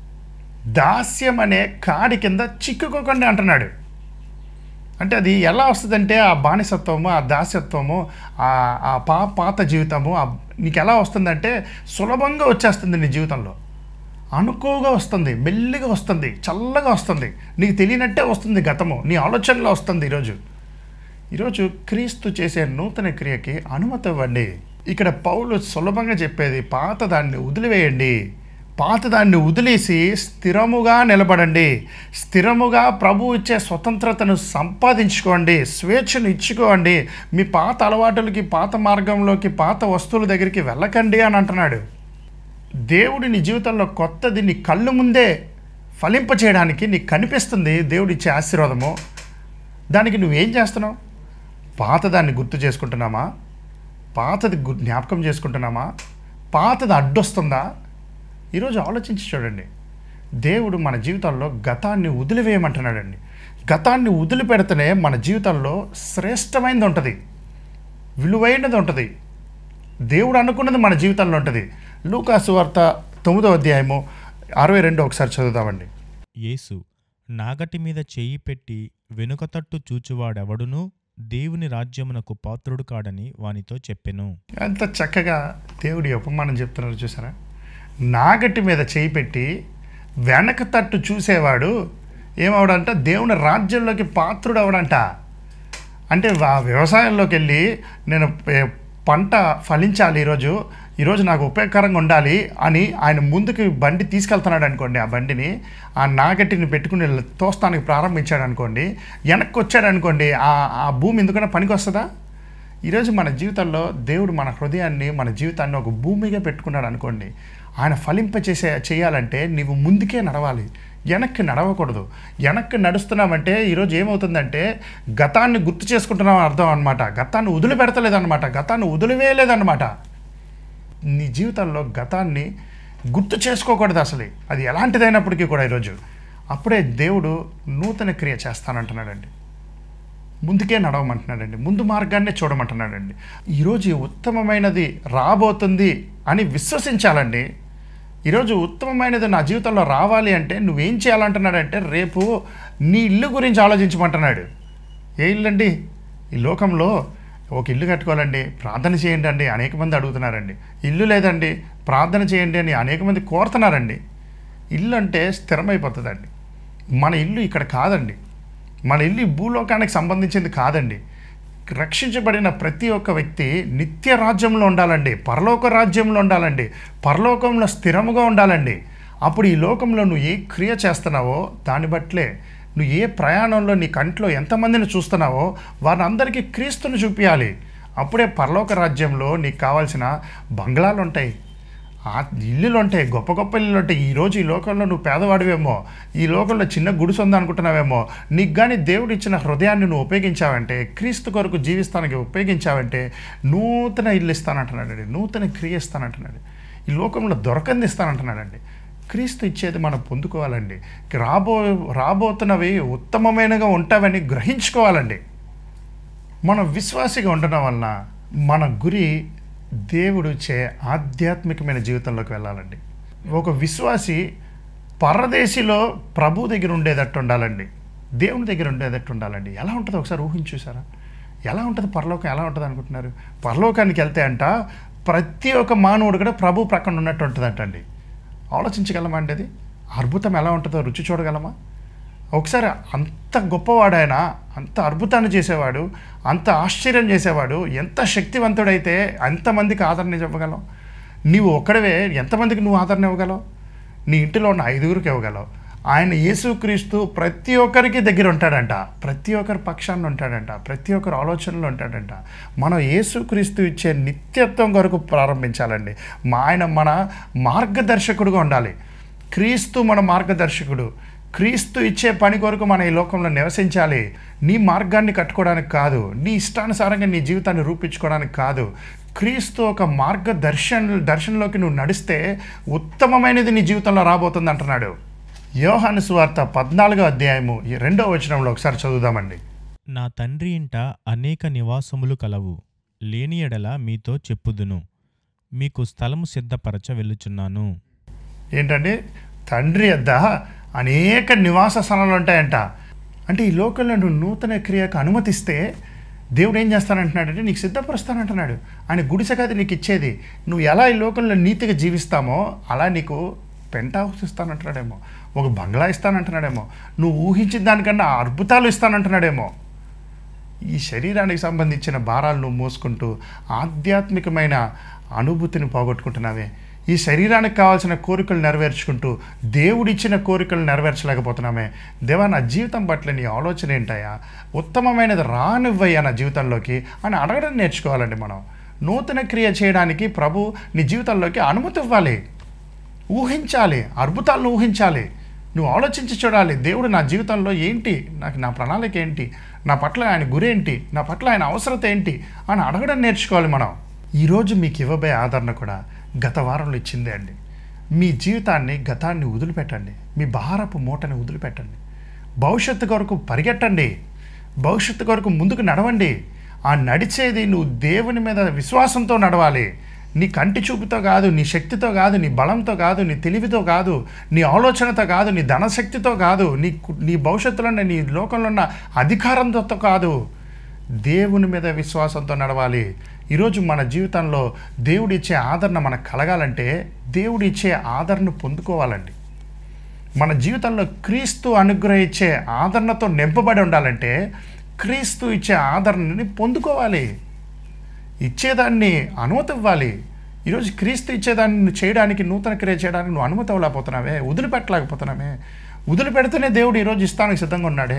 దాస్యం అనే కాడి కింద చిక్కుకోకండి అంటున్నాడు అంటే అది ఎలా వస్తుందంటే ఆ బానిసత్వము ఆ దాస్యత్వము ఆ ఆ పా పాత జీవితము ఆ నీకు ఎలా వస్తుందంటే సులభంగా వచ్చేస్తుంది నీ జీవితంలో అనుకోగా వస్తుంది మెల్లిగా వస్తుంది చల్లగా వస్తుంది నీకు తెలియనట్టే వస్తుంది గతము నీ ఆలోచనలో వస్తుంది ఈరోజు ఈరోజు క్రీస్తు చేసే నూతన క్రియకి అనుమతి ఇవ్వండి ఇక్కడ పౌలు సులభంగా చెప్పేది పాత దాన్ని వదిలివేయండి పాత దాన్ని వదిలేసి స్థిరముగా నిలబడండి స్థిరముగా ప్రభు ఇచ్చే స్వతంత్రతను సంపాదించుకోండి స్వేచ్ఛను ఇచ్చుకోండి మీ పాత అలవాటులకి పాత మార్గంలోకి పాత వస్తువుల దగ్గరికి వెళ్ళకండి అని అంటున్నాడు దేవుడి నీ జీవితంలో కొత్తది నీ కళ్ళు ముందే ఫలింప చేయడానికి నీకు కనిపిస్తుంది దేవుడిచ్చే ఆశీర్వాదము దానికి నువ్వేం చేస్తున్నావు పాతదాన్ని గుర్తు చేసుకుంటున్నామా పాతది గు- జ్ఞాపకం చేసుకుంటున్నామా పాతది అడ్డొస్తుందా ఈరోజు ఆలోచించి చూడండి దేవుడు మన జీవితంలో గతాన్ని వదిలివేయమంటున్నాడండి గతాన్ని వదిలిపెడితేనే మన జీవితంలో శ్రేష్టమైనది ఉంటుంది విలువైనది ఉంటుంది దేవుడు అనుకున్నది మన జీవితంలో ఉంటుంది లూకాసు వార్త తొమ్మిదో అధ్యాయము అరవై రెండు ఒకసారి చదువుదామండి యేసు నాగటి మీద చెయ్యి పెట్టి వెనుక తట్టు చూచువాడెవడునూ దేవుని రాజ్యమునకు పాత్రుడు కాడని వానితో చెప్పెను ఎంత చక్కగా దేవుడి ఉపమానం చెప్తున్నారు చూసారా నాగటి మీద చేయి పెట్టి వెనక తట్టు చూసేవాడు ఏమవడంట దేవుని రాజ్యంలోకి పాత్రుడు అవడంట అంటే ఆ వ్యవసాయంలోకి వెళ్ళి నేను ఏ- పంట ఫలించాలి ఈరోజు ఈరోజు నాకు ఉపయోగకరంగా ఉండాలి అని ఆయన ముందుకు బండి తీసుకెళ్తున్నాడు అనుకోండి ఆ బండిని ఆ నాగటిని పెట్టుకుని తోస్తానికి ప్రారంభించాడు అనుకోండి వెనక్కి వచ్చాడు అనుకోండి ఆ ఆ భూమి ఎందుకన్నా పనికి వస్తుందా ఈరోజు మన జీవితంలో దేవుడు మన హృదయాన్ని మన జీవితాన్ని ఒక భూమిగా పెట్టుకున్నాడు అనుకోండి ఆయన ఫలింపచేసే చేయాలంటే నీవు ముందుకే నడవాలి వెనక్కి నడవకూడదు వెనక్కి నడుస్తున్నామంటే ఈరోజు ఏమవుతుందంటే గతాన్ని గుర్తు చేసుకుంటున్నాం అర్థం అనమాట గతాన్ని వదిలిపెడతలేదన్నమాట గతాన్ని వదిలివేయలేదన్నమాట నీ జీవితంలో గతాన్ని గుర్తు చేసుకోకూడదు అసలు అది ఎలాంటిదైనప్పటికీ కూడా ఈరోజు అప్పుడే దేవుడు నూతన క్రియ చేస్తానంటున్నాడండి ముందుకే నడవమంటున్నాడండి ముందు మార్గాన్నే చూడమంటున్నాడండి ఈరోజు ఈ ఉత్తమమైనది రాబోతుంది అని విశ్వసించాలండి ఈరోజు ఉత్తమమైనది నా జీవితంలో రావాలి అంటే నువ్వేం చేయాలంటున్నాడంటే రేపు నీ ఇల్లు గురించి ఆలోచించమంటున్నాడు ఏ ఇల్లు అండి ఈ లోకంలో ఒక ఇల్లు కట్టుకోవాలండి ప్రార్థన చేయండి అండి అనేక మంది అడుగుతున్నారండి ఇల్లు లేదండి ప్రార్థన చేయండి అని అనేక మంది కోరుతున్నారండి ఇల్లు అంటే స్థిరమైపోతుందండి మన ఇల్లు ఇక్కడ కాదండి మన ఇల్లు ఈ భూలోకానికి సంబంధించింది కాదండి రక్షించబడిన ప్రతి ఒక్క వ్యక్తి నిత్య రాజ్యంలో ఉండాలండి పరలోక రాజ్యంలో ఉండాలండి పరలోకంలో స్థిరముగా ఉండాలండి అప్పుడు ఈ లోకంలో నువ్వు ఏ క్రియ చేస్తున్నావో దాన్ని బట్లే నువ్వు ఏ ప్రయాణంలో నీ కంట్లో ఎంతమందిని చూస్తున్నావో వారిని అందరికీ క్రీస్తుని చూపించాలి అప్పుడే పరలోక రాజ్యంలో నీకు కావాల్సిన బంగ్లాలు ఉంటాయి ఆ ఇల్లులు ఉంటాయి గొప్ప గొప్ప ఇల్లులు ఉంటాయి ఈరోజు ఈ లోకంలో నువ్వు పేదవాడివేమో ఈ లోకంలో చిన్న గుడిసె ఉందనుకుంటున్నావేమో నీకు కానీ దేవుడు ఇచ్చిన హృదయాన్ని నువ్వు ఉపయోగించావంటే క్రీస్తు కొరకు జీవిస్తానికి ఉపయోగించావంటే నూతన ఇల్లు ఇస్తానంటున్నాడండి నూతన క్రియ ఇస్తానంటున్నాడు ఈ లోకంలో దొరకంది ఇస్తానంటున్నాడండి క్రీస్తు ఇచ్చేది మనం పొందుకోవాలండి రాబో రాబోతున్నవి ఉత్తమమైనగా ఉంటావని గ్రహించుకోవాలండి మనం విశ్వాసిగా ఉండడం వలన మన గురి దేవుడు ఇచ్చే ఆధ్యాత్మికమైన జీవితంలోకి వెళ్ళాలండి ఒక విశ్వాసి పరదేశిలో ప్రభు దగ్గర ఉండేటట్టు ఉండాలండి దేవుని దగ్గర ఉండేటట్టు ఉండాలండి ఎలా ఉంటుందో ఒకసారి ఊహించి చూసారా ఎలా ఉంటుంది పరలోకం ఎలా ఉంటుంది అనుకుంటున్నారు పరలోకానికి వెళ్తే అంట ప్రతి ఒక్క మానవుడు కూడా ప్రభు ప్రక్కన ఉన్నట్టు ఉంటుందంటండి ఆలోచించగలమా అండి అది అద్భుతం ఎలా ఉంటుందో రుచి చూడగలమా ఒకసారి అంత గొప్పవాడైనా అంత అద్భుతాన్ని చేసేవాడు అంత ఆశ్చర్యం చేసేవాడు ఎంత శక్తివంతుడైతే ఎంతమందికి ఆదరణ ఇవ్వగలవు నీవు ఒక్కడవే ఎంతమందికి నువ్వు ఆదరణ ఇవ్వగలవు నీ ఇంటిలో ఉన్న ఐదుగురికి ఇవ్వగలవు ఆయన యేసుక్రీస్తు ప్రతి ఒక్కరికి దగ్గర ఉంటాడంట ప్రతి ఒక్కరి పక్షాన్ని ఉంటాడంట ప్రతి ఒక్కరి ఆలోచనలో ఉంటాడంట మనం యేసుక్రీస్తు ఇచ్చే నిత్యత్వం కొరకు ప్రారంభించాలండి మా ఆయన మన మార్గదర్శకుడుగా ఉండాలి క్రీస్తు మన మార్గదర్శకుడు క్రీస్తు ఇచ్చే పని కొరకు మన ఈ లోకంలో నివసించాలి నీ మార్గాన్ని కట్టుకోవడానికి కాదు నీ ఇష్టానుసారంగా నీ జీవితాన్ని రూపించుకోవడానికి కాదు క్రీస్తు ఒక మార్గదర్శన దర్శనంలోకి నువ్వు నడిస్తే ఉత్తమమైనది నీ జీవితంలో రాబోతుంది అంటున్నాడు యోహాను సువార్త పద్నాలుగో అధ్యాయము ఈ రెండో వచనంలో ఒకసారి చదువుదామండి నా తండ్రి ఇంట అనేక నివాసములు కలవు లేని ఎడల మీతో చెప్పుదును మీకు స్థలము సిద్ధపరచ వెళ్ళుచున్నాను ఏంటంటే తండ్రి వద్ద అనేక నివాస స్థలాలు ఉంటాయంట అంటే ఈ లోకంలో నువ్వు నూతన క్రియకు అనుమతిస్తే దేవుడు ఏం చేస్తానంటున్నాడంటే నీకు సిద్ధపరుస్తానంటున్నాడు ఆయన గుడిసె కాదు నీకు ఇచ్చేది నువ్వు ఎలా ఈ లోకంలో నీతిగా జీవిస్తామో అలా నీకు పెంట్ హౌస్ ఇస్తానంటున్నాడేమో ఒక బంగ్లా ఇస్తానంటున్నాడేమో నువ్వు ఊహించిన దానికన్నా అద్భుతాలు ఇస్తానంటున్నాడేమో ఈ శరీరానికి సంబంధించిన భారాలు నువ్వు మోసుకుంటూ ఆధ్యాత్మికమైన అనుభూతిని పోగొట్టుకుంటున్నావే ఈ శరీరానికి కావాల్సిన కోరికలు నెరవేర్చుకుంటూ దేవుడిచ్చిన కోరికలు నెరవేర్చలేకపోతున్నామే దేవా నా జీవితం పట్ల నీ ఆలోచన ఏంటయ్యా ఉత్తమమైనది రానివ్వయ్యా నా జీవితంలోకి అని అడగడం నేర్చుకోవాలండి మనం నూతన క్రియ చేయడానికి ప్రభు నీ జీవితంలోకి అనుమతి ఇవ్వాలి ఊహించాలి అద్భుతాలను ఊహించాలి నువ్వు ఆలోచించి చూడాలి దేవుడు నా జీవితంలో ఏంటి నాకు నా ప్రణాళిక ఏంటి నా పట్ల ఆయన గురేంటి నా పట్ల ఆయన అవసరత ఏంటి అని అడగడం నేర్చుకోవాలి మనం ఈరోజు మీకు ఇవ్వబోయే ఆదరణ కూడా గత వారంలో ఇచ్చిందే అండి మీ జీవితాన్ని గతాన్ని వదిలిపెట్టండి మీ భారపు మూటని వదిలిపెట్టండి భవిష్యత్తు కొరకు పరిగెట్టండి భవిష్యత్తు కొరకు ముందుకు నడవండి ఆ నడిచేది నువ్వు దేవుని మీద విశ్వాసంతో నడవాలి నీ కంటి చూపుతో కాదు నీ శక్తితో కాదు నీ బలంతో కాదు నీ తెలివితో కాదు నీ ఆలోచనతో కాదు నీ ధనశక్తితో కాదు నీ కు- నీ భవిష్యత్తులో ఉన్న నీ లోకంలో ఉన్న అధికారంతో కాదు దేవుని మీద విశ్వాసంతో నడవాలి ఈరోజు మన జీవితంలో దేవుడు ఇచ్చే ఆదరణ మనకు కలగాలంటే దేవుడు ఇచ్చే ఆదరణ పొందుకోవాలండి మన జీవితంలో క్రీస్తు అనుగ్రహించే ఆదరణతో నింపబడి ఉండాలంటే క్రీస్తు ఇచ్చే ఆదరణని పొందుకోవాలి ఇచ్చేదాన్ని అనుమతి ఇవ్వాలి ఈరోజు క్రీస్తు ఇచ్చేదాన్ని నువ్వు చేయడానికి నూతన క్రియ చేయడానికి నువ్వు అనుమతి ఇవ్వలేకపోతున్నావే వదిలిపెట్టలేకపోతున్నామే వదిలిపెడితేనే దేవుడు ఈరోజు ఇస్తానికి సిద్ధంగా ఉన్నాడే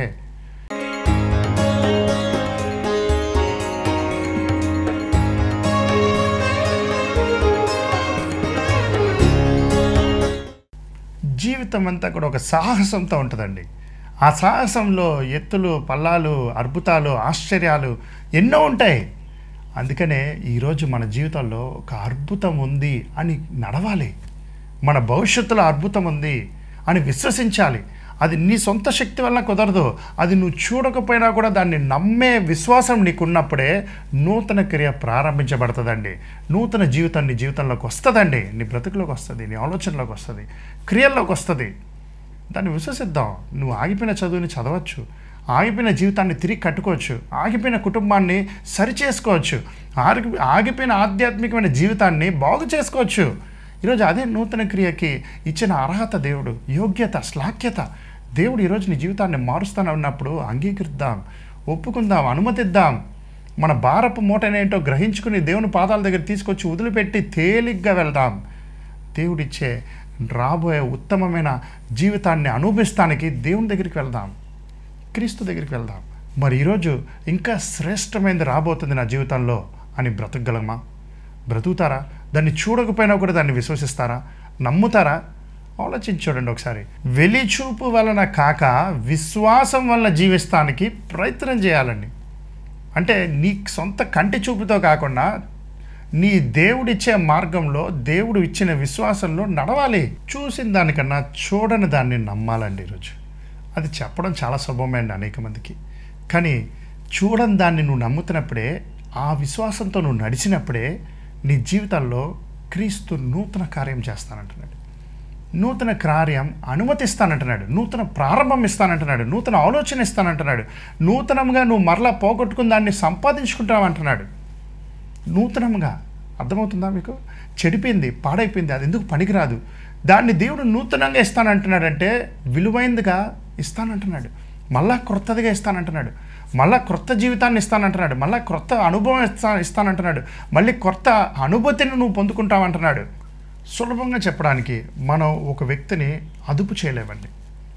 జీవితం అంతా కూడా ఒక సాహసంతో ఉంటుందండి ఆ సాహసంలో ఎత్తులు పల్లాలు అద్భుతాలు ఆశ్చర్యాలు ఎన్నో ఉంటాయి అందుకనే ఈరోజు మన జీవితంలో ఒక అద్భుతం ఉంది అని నడవాలి మన భవిష్యత్తులో అద్భుతం ఉంది అని విశ్వసించాలి అది నీ సొంత శక్తి వల్ల కుదరదు అది నువ్వు చూడకపోయినా కూడా దాన్ని నమ్మే విశ్వాసం నీకున్నప్పుడే నూతన క్రియ ప్రారంభించబడుతుందండి నూతన జీవితం నీ జీవితంలోకి వస్తుందండి నీ బ్రతుకులోకి వస్తుంది నీ ఆలోచనలోకి వస్తుంది క్రియల్లోకి వస్తుంది దాన్ని విశ్వసిద్దాం నువ్వు ఆగిపోయిన చదువుని చదవచ్చు ఆగిపోయిన జీవితాన్ని తిరిగి కట్టుకోవచ్చు ఆగిపోయిన కుటుంబాన్ని సరిచేసుకోవచ్చు ఆగి ఆగిపోయిన ఆధ్యాత్మికమైన జీవితాన్ని బాగు చేసుకోవచ్చు ఈరోజు అదే నూతన క్రియకి ఇచ్చిన అర్హత దేవుడు యోగ్యత శ్లాఖ్యత దేవుడు ఈరోజు నీ జీవితాన్ని మారుస్తాను ఉన్నప్పుడు అంగీకరిద్దాం ఒప్పుకుందాం అనుమతిద్దాం మన భారపు మూటనేంటో గ్రహించుకుని దేవుని పాదాల దగ్గర తీసుకొచ్చి వదిలిపెట్టి తేలిగ్గా వెళ్దాం దేవుడిచ్చే రాబోయే ఉత్తమమైన జీవితాన్ని అనుభవిస్తానికి దేవుని దగ్గరికి వెళ్దాం క్రీస్తు దగ్గరికి వెళ్దాం మరి ఈరోజు ఇంకా శ్రేష్టమైనది రాబోతుంది నా జీవితంలో అని బ్రతకగలమా బ్రతుకుతారా దాన్ని చూడకపోయినా కూడా దాన్ని విశ్వసిస్తారా నమ్ముతారా ఆలోచించి చూడండి ఒకసారి వెలిచూపు వలన కాక విశ్వాసం వలన జీవిస్తానికి ప్రయత్నం చేయాలండి అంటే నీ సొంత కంటి చూపుతో కాకుండా నీ దేవుడిచ్చే మార్గంలో దేవుడు ఇచ్చిన విశ్వాసంలో నడవాలి చూసిన దానికన్నా చూడని దాన్ని నమ్మాలండి ఈరోజు అది చెప్పడం చాలా సులభమైంది అనేక మందికి కానీ చూడని దాన్ని నువ్వు నమ్ముతున్నప్పుడే ఆ విశ్వాసంతో నువ్వు నడిచినప్పుడే నీ జీవితంలో క్రీస్తు నూతన కార్యం చేస్తానంటున్నాడు నూతన కార్యం అనుమతిస్తానంటున్నాడు నూతన ప్రారంభం ఇస్తానంటున్నాడు నూతన ఆలోచన ఇస్తానంటున్నాడు నూతనంగా నువ్వు మరలా పోగొట్టుకుని దాన్ని సంపాదించుకుంటావంటున్నాడు నూతనంగా అర్థమవుతుందా మీకు చెడిపోయింది పాడైపోయింది అది ఎందుకు పనికిరాదు దాన్ని దేవుడు నూతనంగా ఇస్తానంటున్నాడంటే విలువైందిగా ఇస్తానంటున్నాడు మళ్ళా క్రొత్తదిగా ఇస్తానంటున్నాడు మళ్ళా క్రొత్త జీవితాన్ని ఇస్తానంటున్నాడు మళ్ళా క్రొత్త అనుభవం ఇస్తా ఇస్తానంటున్నాడు మళ్ళీ కొత్త అనుభూతిని నువ్వు పొందుకుంటావంటున్నాడు సులభంగా చెప్పడానికి మనం ఒక వ్యక్తిని అదుపు చేయలేమండి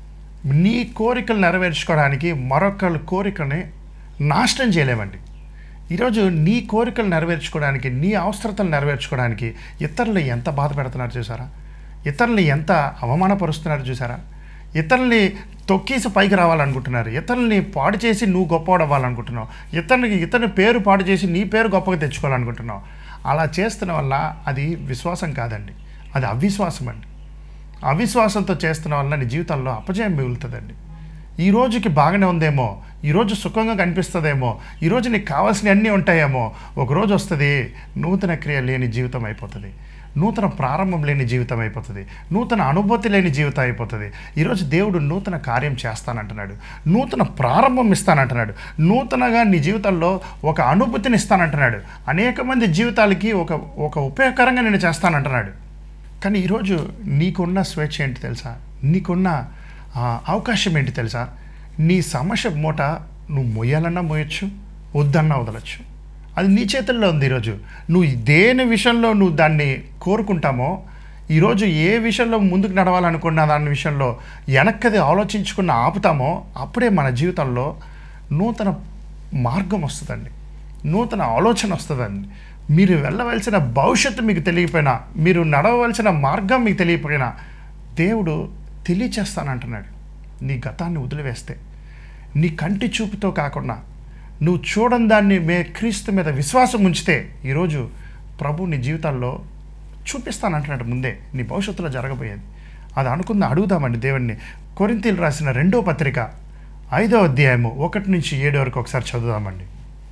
నీ కోరికలు నెరవేర్చుకోవడానికి మరొకరి కోరికని నాశనం చేయలేమండి ఈరోజు నీ కోరికలు నెరవేర్చుకోవడానికి నీ అవసరతలు నెరవేర్చుకోవడానికి ఇతరులు ఎంత బాధ పెడుతున్నారు చూసారా ఇతరుల్ని ఎంత అవమానపరుస్తున్నారు చూసారా ఇతరుల్ని తొక్కేసి పైకి రావాలనుకుంటున్నారు ఇతరుల్ని పాడు చేసి నువ్వు గొప్పవాడు అవ్వాలనుకుంటున్నావు ఇతరునికి ఇతరుని పేరు పాడు చేసి నీ పేరు గొప్పగా తెచ్చుకోవాలనుకుంటున్నావు అలా చేస్తున్న వల్ల అది విశ్వాసం కాదండి అది అవిశ్వాసం అండి అవిశ్వాసంతో చేస్తున్న వల్ల నీ జీవితంలో అపజయం మిగులుతుందండి ఈ రోజుకి బాగానే ఉందేమో ఈరోజు సుఖంగా కనిపిస్తుందేమో ఈరోజు నీకు కావాల్సినవి అన్నీ ఉంటాయేమో ఒక రోజు వస్తుంది నూతన క్రియ లేని జీవితం అయిపోతుంది నూతన ప్రారంభం లేని జీవితం అయిపోతుంది నూతన అనుభూతి లేని జీవితం అయిపోతుంది ఈరోజు దేవుడు నూతన కార్యం చేస్తానంటున్నాడు నూతన ప్రారంభం ఇస్తానంటున్నాడు నూతనగా నీ జీవితంలో ఒక అనుభూతిని ఇస్తానంటున్నాడు అనేక మంది జీవితాలకి ఒక ఒక ఉపయోగకరంగా నేను చేస్తానంటున్నాడు కానీ ఈరోజు నీకున్న స్వేచ్ఛ ఏంటి తెలుసా నీకున్న ఆ, అవకాశం ఏంటి తెలుసా నీ సమస్య మూట నువ్వు మొయ్యాలన్నా మోయచ్చు వద్దన్నా వదలచ్చు అది నీ చేతుల్లో ఉంది ఈరోజు నువ్వు దేని విషయంలో నువ్వు దాన్ని కోరుకుంటామో ఈరోజు ఏ విషయంలో ముందుకు నడవాలనుకున్న దాని విషయంలో వెనక్కది ఆలోచించుకున్న ఆపుతామో అప్పుడే మన జీవితంలో నూతన మార్గం వస్తుందండి నూతన ఆలోచన వస్తుందండి మీరు వెళ్ళవలసిన భవిష్యత్తు మీకు తెలియకపోయినా మీరు నడవవలసిన మార్గం మీకు తెలియకపోయినా దేవుడు తెలియచేస్తానంటున్నాడు నీ గతాన్ని వదిలివేస్తే నీ కంటి చూపుతో కాకుండా నువ్వు చూడని దాన్ని మే క్రీస్తు మీద విశ్వాసం ఉంచితే ఈరోజు ప్రభు నీ జీవితాల్లో చూపిస్తానంటున్నాడు ముందే నీ భవిష్యత్తులో జరగబోయేది అది అనుకుందా అడుగుదామండి దేవుణ్ణి కొరింతీలు రాసిన రెండో పత్రిక ఐదో అధ్యాయము ఒకటి నుంచి ఏడు వరకు ఒకసారి చదువుదామండి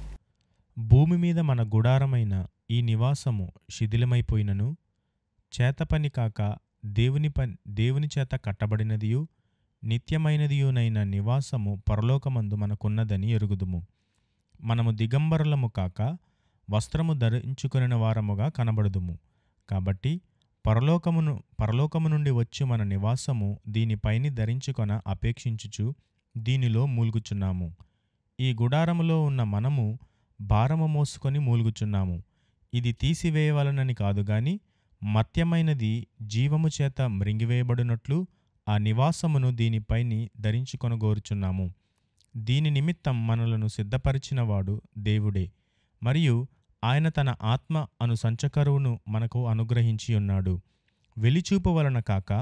భూమి మీద మన గుడారమైన ఈ నివాసము శిథిలమైపోయినను చేతపని కాక దేవుని పని దేవుని చేత కట్టబడినదియు నిత్యమైనదియునైన నివాసము పరలోకమందు మనకున్నదని ఎరుగుదుము మనము దిగంబరులము కాక వస్త్రము ధరించుకొనిన వారముగా కనబడుదుము కాబట్టి పరలోకమును పరలోకము నుండి వచ్చి మన నివాసము దీనిపైని ధరించుకొన అపేక్షించుచు దీనిలో మూల్గుచున్నాము ఈ గుడారములో ఉన్న మనము భారము మోసుకొని మూలుగుచున్నాము ఇది తీసివేయవలనని కాదు గాని మత్యమైనది జీవము చేత మృంగివేయబడినట్లు ఆ నివాసమును దీనిపైని ధరించుకొనగోరుచున్నాము దీని నిమిత్తం మనలను సిద్ధపరిచినవాడు దేవుడే మరియు ఆయన తన ఆత్మ అను సంచకరువును మనకు అనుగ్రహించి ఉన్నాడు వెలిచూపు వలన కాక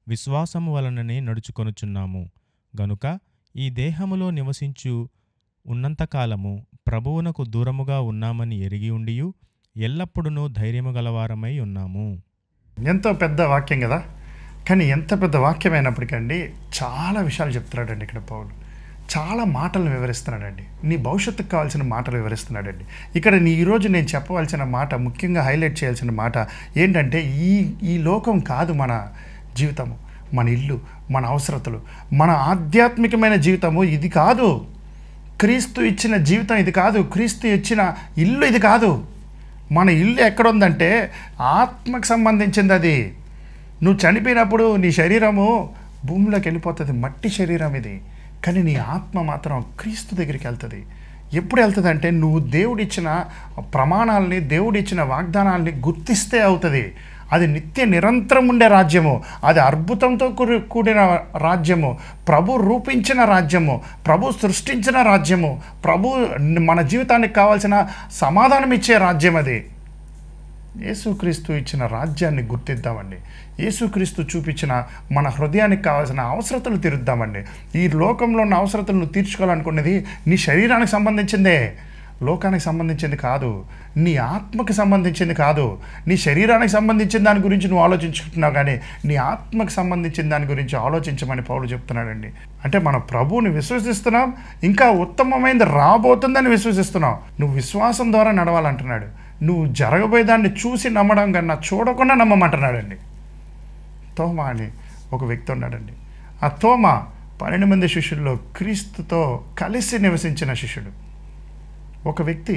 విశ్వాసము వలననే నడుచుకొనుచున్నాము గనుక ఈ దేహములో నివసించు ఉన్నంతకాలము ప్రభువునకు దూరముగా ఉన్నామని ఎరిగి ఉండియు ఎల్లప్పుడూ ధైర్యము గలవారమై ఉన్నాము ఎంతో పెద్ద వాక్యం కదా కానీ ఎంత పెద్ద వాక్యం అయినప్పటికండి చాలా విషయాలు చెప్తున్నాడండి ఇక్కడ పౌలు చాలా మాటలను వివరిస్తున్నాడండి నీ భవిష్యత్తుకు కావాల్సిన మాటలు వివరిస్తున్నాడండి ఇక్కడ నీ ఈరోజు నేను చెప్పవలసిన మాట ముఖ్యంగా హైలైట్ చేయాల్సిన మాట ఏంటంటే ఈ ఈ లోకం కాదు మన జీవితము మన ఇల్లు మన అవసరతలు మన ఆధ్యాత్మికమైన జీవితము ఇది కాదు క్రీస్తు ఇచ్చిన జీవితం ఇది కాదు క్రీస్తు ఇచ్చిన ఇల్లు ఇది కాదు మన ఇల్లు ఎక్కడుందంటే ఆత్మకు సంబంధించింది అది నువ్వు చనిపోయినప్పుడు నీ శరీరము భూమిలోకి వెళ్ళిపోతుంది మట్టి శరీరం ఇది కానీ నీ ఆత్మ మాత్రం క్రీస్తు దగ్గరికి వెళ్తుంది ఎప్పుడు వెళ్తుంది అంటే నువ్వు దేవుడిచ్చిన ప్రమాణాలని దేవుడిచ్చిన వాగ్దానాల్ని గుర్తిస్తే అవుతుంది అది నిత్య నిరంతరం ఉండే రాజ్యము అది అద్భుతంతో కూడి- కూడిన రాజ్యము ప్రభు రూపించిన రాజ్యము ప్రభు సృష్టించిన రాజ్యము ప్రభు మన జీవితానికి కావాల్సిన సమాధానం ఇచ్చే రాజ్యం అది యేసుక్రీస్తు ఇచ్చిన రాజ్యాన్ని గుర్తిద్దామండి యేసుక్రీస్తు చూపించిన మన హృదయానికి కావాల్సిన అవసరతలు తీరుద్దామండి ఈ లోకంలో ఉన్న అవసరతలను తీర్చుకోవాలనుకున్నది నీ శరీరానికి సంబంధించిందే లోకానికి సంబంధించింది కాదు నీ ఆత్మకి సంబంధించింది కాదు నీ శరీరానికి సంబంధించిన దాని గురించి నువ్వు ఆలోచించుకుంటున్నావు కానీ నీ ఆత్మకి సంబంధించిన దాని గురించి ఆలోచించమని పౌలు చెప్తున్నాడండి అంటే మన ప్రభువుని విశ్వసిస్తున్నాం ఇంకా ఉత్తమమైనది రాబోతుందని విశ్వసిస్తున్నాం నువ్వు విశ్వాసం ద్వారా నడవాలంటున్నాడు నువ్వు జరగబోయేదాన్ని చూసి నమ్మడం కన్నా చూడకుండా నమ్మమంటున్నాడండి తోమ అని ఒక వ్యక్తి ఉన్నాడండి ఆ తోమ పన్నెండు మంది శిష్యుల్లో క్రీస్తుతో కలిసి నివసించిన శిష్యుడు ఒక వ్యక్తి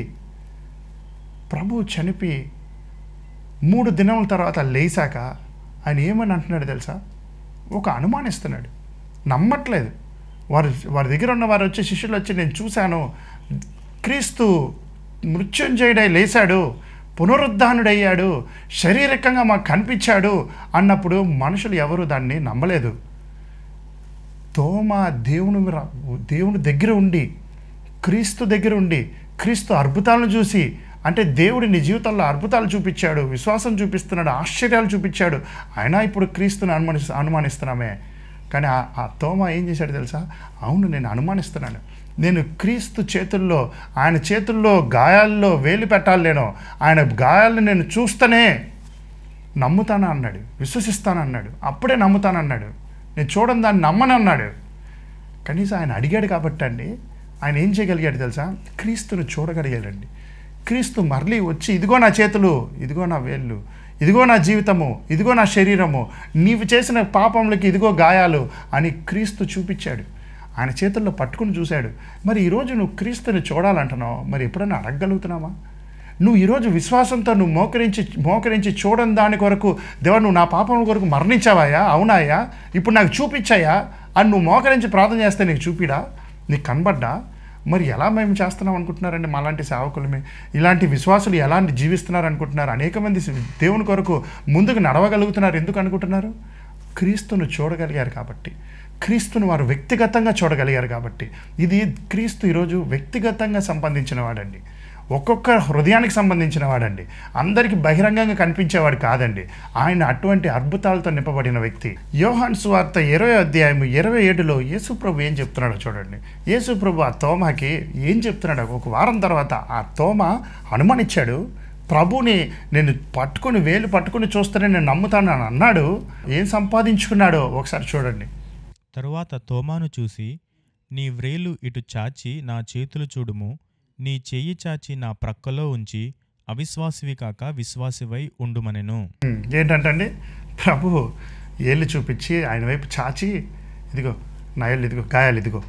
ప్రభు చనిపి మూడు దినముల తర్వాత లేచాక ఆయన ఏమని అంటున్నాడు తెలుసా ఒక అనుమానిస్తున్నాడు నమ్మట్లేదు వారు వారి దగ్గర ఉన్న వారు వచ్చి శిష్యులు వచ్చి నేను చూశాను క్రీస్తు మృత్యుంజయుడై లేచాడు పునరుద్ధానుడయ్యాడు శారీరకంగా మాకు కనిపించాడు అన్నప్పుడు మనుషులు ఎవరు దాన్ని నమ్మలేదు తోమ దేవుని ర- దేవుని దగ్గర ఉండి క్రీస్తు దగ్గర ఉండి క్రీస్తు అద్భుతాలను చూసి అంటే దేవుడు నీ జీవితంలో అద్భుతాలు చూపించాడు విశ్వాసం చూపిస్తున్నాడు ఆశ్చర్యాలు చూపించాడు అయినా ఇప్పుడు క్రీస్తుని అనుమాని అనుమానిస్తున్నామే కానీ ఆ- ఆ తోమ ఏం చేశాడు తెలుసా అవును నేను అనుమానిస్తున్నాను నేను క్రీస్తు చేతుల్లో ఆయన చేతుల్లో గాయాల్లో వేలు పెట్టాలి నేను ఆయన గాయాలను నేను చూస్తేనే నమ్ముతాను అన్నాడు విశ్వసిస్తాను అన్నాడు అప్పుడే నమ్ముతాను అన్నాడు నేను చూడని దాన్ని నమ్మను అన్నాడు కనీసం ఆయన అడిగాడు కాబట్టి అండి ఆయన ఏం చేయగలిగాడు తెలుసా క్రీస్తును చూడగలిగాడండి క్రీస్తు మరలి వచ్చి ఇదిగో నా చేతులు ఇదిగో నా వేళ్ళు ఇదిగో నా జీవితము ఇదిగో నా శరీరము నీవు చేసిన పాపములకి ఇదిగో గాయాలు అని క్రీస్తు చూపించాడు ఆయన చేతుల్లో పట్టుకుని చూశాడు మరి ఈరోజు నువ్వు క్రీస్తుని చూడాలంటున్నావు మరి ఎప్పుడైనా అడగగలుగుతున్నావా నువ్వు ఈరోజు విశ్వాసంతో నువ్వు మోకరించి మోకరించి చూడని దాని కొరకు దేవా నువ్వు నా పాపం కొరకు మరణించావాయా అవునాయా ఇప్పుడు నాకు చూపించాయా అని నువ్వు మోకరించి ప్రార్థన చేస్తే నీకు చూపిడా నీకు కనబడ్డా మరి ఎలా మేము చేస్తున్నాం అనుకుంటున్నారండి మాలాంటి సేవకులమే ఇలాంటి విశ్వాసులు ఎలాంటి జీవిస్తున్నారు అనుకుంటున్నారు అనేక మంది దేవుని కొరకు ముందుకు నడవగలుగుతున్నారు ఎందుకు అనుకుంటున్నారు క్రీస్తును చూడగలిగారు కాబట్టి క్రీస్తును వారు వ్యక్తిగతంగా చూడగలిగారు కాబట్టి ఇది క్రీస్తు ఈరోజు వ్యక్తిగతంగా సంబంధించిన వాడండి ఒక్కొక్క హృదయానికి సంబంధించిన వాడండి అందరికీ బహిరంగంగా కనిపించేవాడు కాదండి ఆయన అటువంటి అద్భుతాలతో నింపబడిన వ్యక్తి యోహాన్ సువార్త ఇరవై అధ్యాయం ఇరవై ఏడులో యేసుప్రభు ఏం చెప్తున్నాడో చూడండి యేసుప్రభు ఆ తోమకి ఏం చెప్తున్నాడు ఒక వారం తర్వాత ఆ తోమ అనుమానిచ్చాడు ప్రభుని నేను పట్టుకుని వేలు పట్టుకుని చూస్తేనే నేను నమ్ముతాను అని అన్నాడు ఏం సంపాదించుకున్నాడో ఒకసారి చూడండి తరువాత తోమాను చూసి నీ వ్రేలు ఇటు చాచి నా చేతులు చూడుము నీ చెయ్యి చాచి నా ప్రక్కలో ఉంచి అవిశ్వాసివి కాక విశ్వాసివై ఉండుమనెను ఉమ్, ఏంటంటండి ప్రభు ఏళ్ళు చూపించి ఆయన వైపు చాచి ఇదిగో నా ఏళ్ళు ఇదిగో గాయాలు ఇదిగో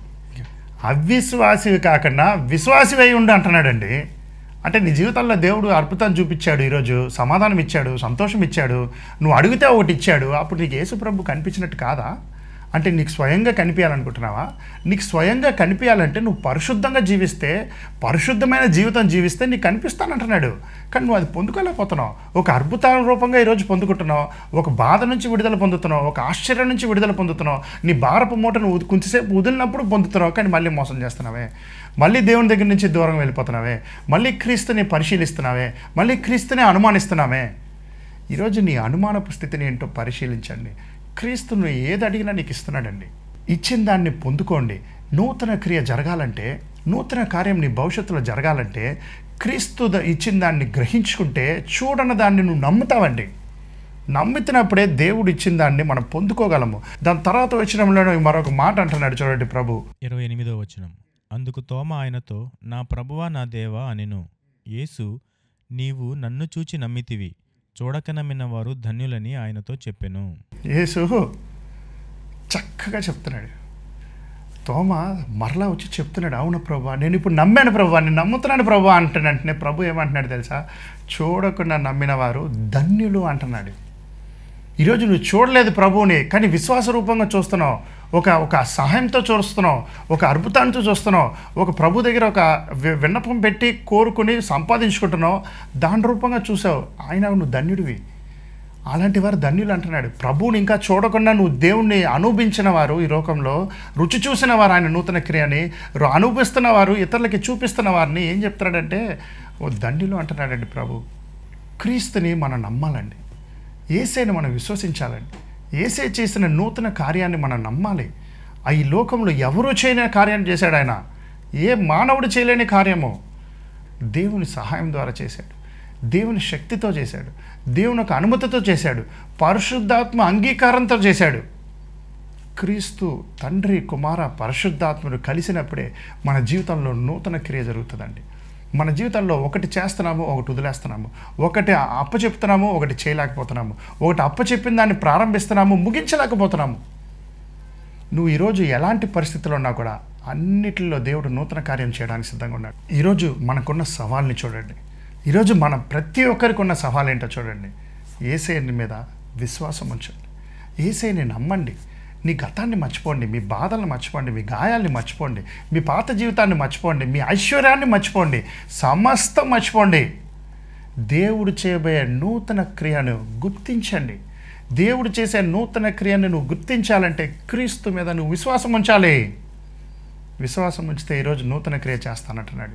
అవిశ్వాసివి కాకుండా విశ్వాసివై ఉండు అంటున్నాడండి అంటే నీ జీవితంలో దేవుడు అద్భుతాన్ని చూపించాడు ఈరోజు సమాధానం ఇచ్చాడు సంతోషం ఇచ్చాడు నువ్వు అడిగితే ఒకటి ఇచ్చాడు అప్పుడు నీకు యేసు ప్రభు కనిపించినట్టు కాదా అంటే నీకు స్వయంగా కనిపించాలనుకుంటున్నావా నీకు స్వయంగా కనిపించాలంటే నువ్వు పరిశుద్ధంగా జీవిస్తే పరిశుద్ధమైన జీవితం జీవిస్తే నీకు కనిపిస్తానంటున్నాడు కానీ నువ్వు అది పొందుకోలేకపోతున్నావు ఒక అద్భుతాల రూపంగా ఈరోజు పొందుకుంటున్నావు ఒక బాధ నుంచి విడుదల పొందుతున్నావు ఒక ఆశ్చర్యం నుంచి విడుదల పొందుతున్నావు నీ భారపు మూటను ఉది- కొంచెంసేపు వదిలినప్పుడు పొందుతున్నావు కానీ మళ్ళీ మోసం చేస్తున్నావే మళ్ళీ దేవుని దగ్గర నుంచి దూరం వెళ్ళిపోతున్నావే మళ్ళీ క్రీస్తుని పరిశీలిస్తున్నావే మళ్ళీ క్రీస్తుని అనుమానిస్తున్నామే ఈరోజు నీ అనుమానపు స్థితిని ఏంటో పరిశీలించండి క్రీస్తు నువ్వు ఏది అడిగినా నీకు ఇస్తున్నాడండి ఇచ్చిన దాన్ని పొందుకోండి నూతన క్రియ జరగాలంటే నూతన కార్యం నీ భవిష్యత్తులో జరగాలంటే క్రీస్తు ద- ఇచ్చిన దాన్ని గ్రహించుకుంటే చూడని దాన్ని నువ్వు నమ్ముతావండి నమ్ముతున్నప్పుడే దేవుడు ఇచ్చిన దాన్ని మనం పొందుకోగలము దాని తర్వాత వచ్చినంలో మరొక మాట అంటున్నాడు చూడండి ప్రభు ఇరవై ఎనిమిదో వచనం అందుకు తోమ ఆయనతో నా ప్రభువా నా దేవా అనెను యేసు నీవు నన్ను చూచి నమ్మితివి చూడక నమ్మిన వారు ధన్యులని ఆయనతో చెప్పెను యేసు చక్కగా చెప్తున్నాడు తోమ మరలా వచ్చి చెప్తున్నాడు అవును ప్రభా నేను ఇప్పుడు నమ్మాను ప్రభా నేను నమ్ముతున్నాను ప్రభా అంటాను వెంటనే ప్రభు ఏమంటున్నాడు తెలుసా చూడకుండా నమ్మిన వారు ధన్యులు అంటున్నాడు ఈరోజు నువ్వు చూడలేదు ప్రభువుని కానీ విశ్వాస రూపంగా చూస్తున్నావు ఒక ఒక సహాయంతో చూస్తున్నావు ఒక అద్భుతాంతో చూస్తున్నావు ఒక ప్రభు దగ్గర ఒక వి- విన్నపం పెట్టి కోరుకుని సంపాదించుకుంటున్నావు దాని రూపంగా చూసావు ఆయన నువ్వు ధన్యుడివి అలాంటి వారు ధన్యులు అంటున్నాడు ప్రభువుని ఇంకా చూడకుండా నువ్వు దేవుణ్ణి అనుభవించిన వారు ఈ లోకంలో రుచి చూసిన వారు ఆయన నూతన క్రియని రు- అనుభవిస్తున్న వారు ఇతరులకి చూపిస్తున్న వారిని ఏం చెప్తున్నాడంటే ఓ ధన్యులు అంటున్నాడండి ప్రభు క్రీస్తుని మనం నమ్మాలండి ఏసైని మనం విశ్వసించాలండి ఏసై చేసిన నూతన కార్యాన్ని మనం నమ్మాలి ఆ ఈ లోకంలో ఎవరూ చేయని కార్యాన్ని చేశాడు ఆయన ఏ మానవుడు చేయలేని కార్యమో దేవుని సహాయం ద్వారా చేశాడు దేవుని శక్తితో చేశాడు దేవుని యొక్క అనుమతితో చేశాడు పరిశుద్ధాత్మ అంగీకారంతో చేశాడు క్రీస్తు తండ్రి కుమార పరిశుద్ధాత్ముడు కలిసినప్పుడే మన జీవితంలో నూతన క్రియ జరుగుతుందండి మన జీవితంలో ఒకటి చేస్తున్నాము ఒకటి వదిలేస్తున్నాము ఒకటి అప్పచెప్తున్నాము ఒకటి చేయలేకపోతున్నాము ఒకటి అప్పచెప్పిన దాన్ని ప్రారంభిస్తున్నాము ముగించలేకపోతున్నాము నువ్వు ఈరోజు ఎలాంటి పరిస్థితుల్లో ఉన్నా కూడా అన్నిటిలో దేవుడు నూతన కార్యం చేయడానికి సిద్ధంగా ఉన్నాడు ఈరోజు మనకున్న సవాల్ని చూడండి ఈరోజు మన ప్రతి ఒక్కరికి ఉన్న సవాల్ ఏంటో చూడండి ఏసైని మీద విశ్వాసం ఉంచండి ఏసైని నమ్మండి నీ గతాన్ని మర్చిపోండి మీ బాధలను మర్చిపోండి మీ గాయాల్ని మర్చిపోండి మీ పాత జీవితాన్ని మర్చిపోండి మీ ఐశ్వర్యాన్ని మర్చిపోండి సమస్తం మర్చిపోండి దేవుడు చేయబోయే నూతన క్రియను గుర్తించండి దేవుడు చేసే నూతన క్రియను నువ్వు గుర్తించాలంటే క్రీస్తు మీద నువ్వు విశ్వాసం ఉంచాలి విశ్వాసం ఉంచితే ఈరోజు నూతన క్రియ చేస్తానంటున్నాడు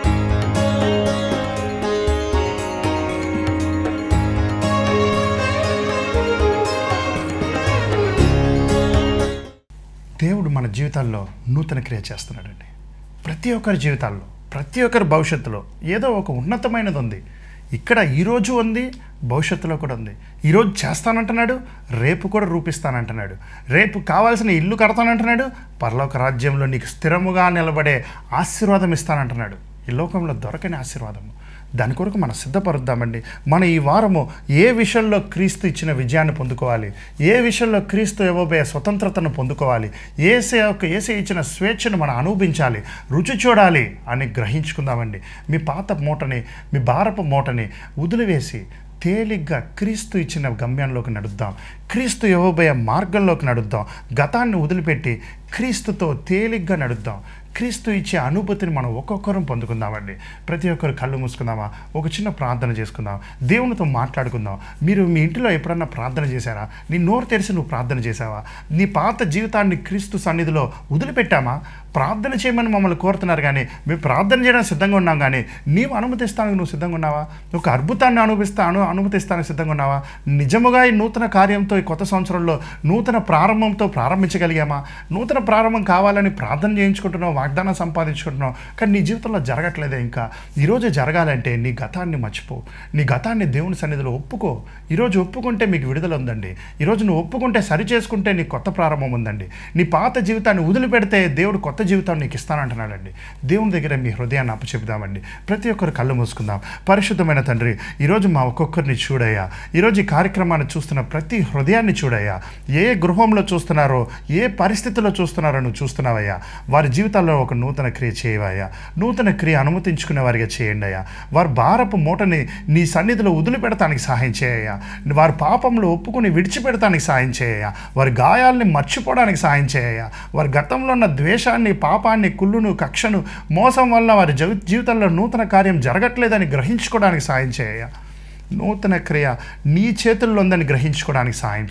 దేవుడు మన జీవితాల్లో నూతన క్రియ చేస్తున్నాడండి ప్రతి ఒక్కరి జీవితాల్లో ప్రతి ఒక్కరి భవిష్యత్తులో ఏదో ఒక ఉన్నతమైనది ఉంది ఇక్కడ ఈరోజు ఉంది భవిష్యత్తులో కూడా ఉంది ఈరోజు చేస్తానంటున్నాడు రేపు కూడా రూపిస్తానంటున్నాడు రేపు కావాల్సిన ఇల్లు కడతానంటున్నాడు పరలోక రాజ్యంలో నీకు స్థిరముగా నిలబడే ఆశీర్వాదం ఇస్తానంటున్నాడు ఈ లోకంలో దొరకని ఆశీర్వాదము దాని కొరకు మనం సిద్ధపరుద్దామండి మన ఈ వారము ఏ విషయంలో క్రీస్తు ఇచ్చిన విజయాన్ని పొందుకోవాలి ఏ విషయంలో క్రీస్తు ఇవ్వబోయే స్వతంత్రతను పొందుకోవాలి ఏసే యొక్క ఏసే ఇచ్చిన స్వేచ్ఛను మనం అనుభవించాలి రుచి చూడాలి అని గ్రహించుకుందామండి మీ పాత మూటని మీ భారపు మూటని వదిలివేసి తేలిగ్గా క్రీస్తు ఇచ్చిన గమ్యంలోకి నడుద్దాం క్రీస్తు ఇవ్వబోయే మార్గంలోకి నడుద్దాం గతాన్ని వదిలిపెట్టి క్రీస్తుతో తేలిగ్గా నడుద్దాం క్రీస్తు ఇచ్చే అనుభూతిని మనం ఒక్కొక్కరం పొందుకుందామండి ప్రతి ఒక్కరు కళ్ళు మూసుకుందామా ఒక చిన్న ప్రార్థన చేసుకుందాం దేవునితో మాట్లాడుకుందాం మీరు మీ ఇంటిలో ఎప్పుడన్నా ప్రార్థన చేశారా నీ నోరు తెరిచి నువ్వు ప్రార్థన చేశావా నీ పాత జీవితాన్ని క్రీస్తు సన్నిధిలో వదిలిపెట్టామా ప్రార్థన చేయమని మమ్మల్ని కోరుతున్నారు కానీ మేము ప్రార్థన చేయడానికి సిద్ధంగా ఉన్నాం కానీ నీవు అనుమతిస్తానికి నువ్వు సిద్ధంగా ఉన్నావా ఒక అద్భుతాన్ని అనుభవిస్తాను అనుమతిస్తానికి సిద్ధంగా ఉన్నావా నిజముగా ఈ నూతన కార్యంతో ఈ కొత్త సంవత్సరంలో నూతన ప్రారంభంతో ప్రారంభించగలిగామా నూతన ప్రారంభం కావాలని ప్రార్థన చేయించుకుంటున్నావు వాగ్దానం సంపాదించుకుంటున్నావు కానీ నీ జీవితంలో జరగట్లేదే ఇంకా ఈరోజు జరగాలంటే నీ గతాన్ని మర్చిపో నీ గతాన్ని దేవుని సన్నిధిలో ఒప్పుకో ఈరోజు ఒప్పుకుంటే మీకు విడుదల ఉందండి ఈరోజు నువ్వు ఒప్పుకుంటే సరి చేసుకుంటే నీ కొత్త ప్రారంభం ఉందండి నీ పాత జీవితాన్ని వదిలిపెడితే దేవుడు కొత్త జీవితాన్ని నీకు ఇస్తానంటున్నాడండి దేవుని దగ్గర మీ హృదయాన్ని అప్పచెప్దామండి ప్రతి ఒక్కరు కళ్ళు మూసుకుందాం పరిశుద్ధమైన తండ్రి ఈరోజు మా ఒక్కొక్కరిని చూడయ్యా ఈరోజు ఈ కార్యక్రమాన్ని చూస్తున్న ప్రతి హృదయాన్ని చూడయ్యా ఏ గృహంలో చూస్తున్నారో ఏ పరిస్థితిలో చూస్తున్నారో నువ్వు చూస్తున్నావయ్యా వారి జీవితాల్లో ఒక నూతన క్రియ చేయవయ్యా నూతన క్రియ అనుమతించుకునే వారిగా చేయండి అయ్యా వారి భారపు మూటని నీ సన్నిధిలో వదిలిపెడతానికి సహాయం చేయయ్యా వారి పాపంలో ఒప్పుకుని విడిచిపెడతానికి సహాయం చేయయ్యా వారి గాయాల్ని మర్చిపోవడానికి సహాయం చేయయ్యా వారి గతంలో ఉన్న ద్వేషాన్ని పాపాన్ని కుళ్ళును కక్షను మోసం వల్ల వారి జీవి- జీవితంలో నూతన కార్యం జరగట్లేదని గ్రహించుకోవడానికి సహాయం చేయయ్యా నూతన క్రియ నీ చేతుల్లో ఉందని గ్రహించుకోవడానికి సాయం చేయి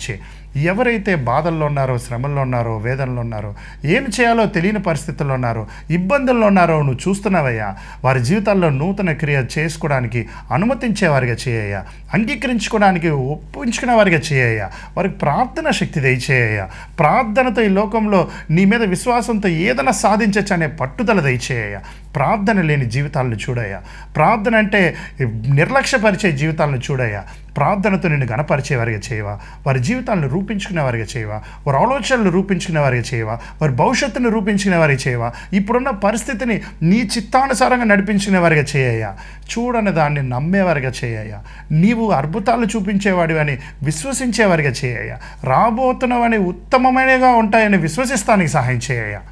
ఎవరైతే బాధల్లో ఉన్నారో శ్రమల్లో ఉన్నారో వేదనలో ఉన్నారో ఏం చేయాలో తెలియని పరిస్థితుల్లో ఉన్నారో ఇబ్బందుల్లో ఉన్నారో నువ్వు చూస్తున్నావయ్యా వారి జీవితాల్లో నూతన క్రియ చేసుకోవడానికి అనుమతించేవారిగా చేయ్యా అంగీకరించుకోవడానికి ఒప్పించుకునే వారిగా చేయ్యా వారికి ప్రార్థన శక్తి దయచేయ్యా ప్రార్థనతో ఈ లోకంలో నీ మీద విశ్వాసంతో ఏదైనా సాధించచ్చు అనే పట్టుదల దయచేయ్యా ప్రార్థన లేని జీవితాలను చూడయ్యా ప్రార్థన అంటే నిర్లక్ష్యపరిచే జీవితాలను చూడయ్యా ప్రార్థనతో నిన్ను గణపరిచే వారిగా చేయవా వారి జీవితాలను రూపించుకునే వారిగా చేయవా వారి ఆలోచనలు రూపించుకునే వారిగా చేయవా వారి భవిష్యత్తును రూపించుకునే వారిగా చేయవా ఇప్పుడున్న పరిస్థితిని నీ చిత్తానుసారంగా నడిపించుకునే వారిగా చేయయ్యా చూడని దాన్ని నమ్మేవారిగా చేయయ్యా నీవు అద్భుతాలు చూపించేవాడివి అని విశ్వసించేవారిగా చేయయ్యా రాబోతున్నవని ఉత్తమమైనగా ఉంటాయని విశ్వసిస్తానికి సహాయం చేయయ్యా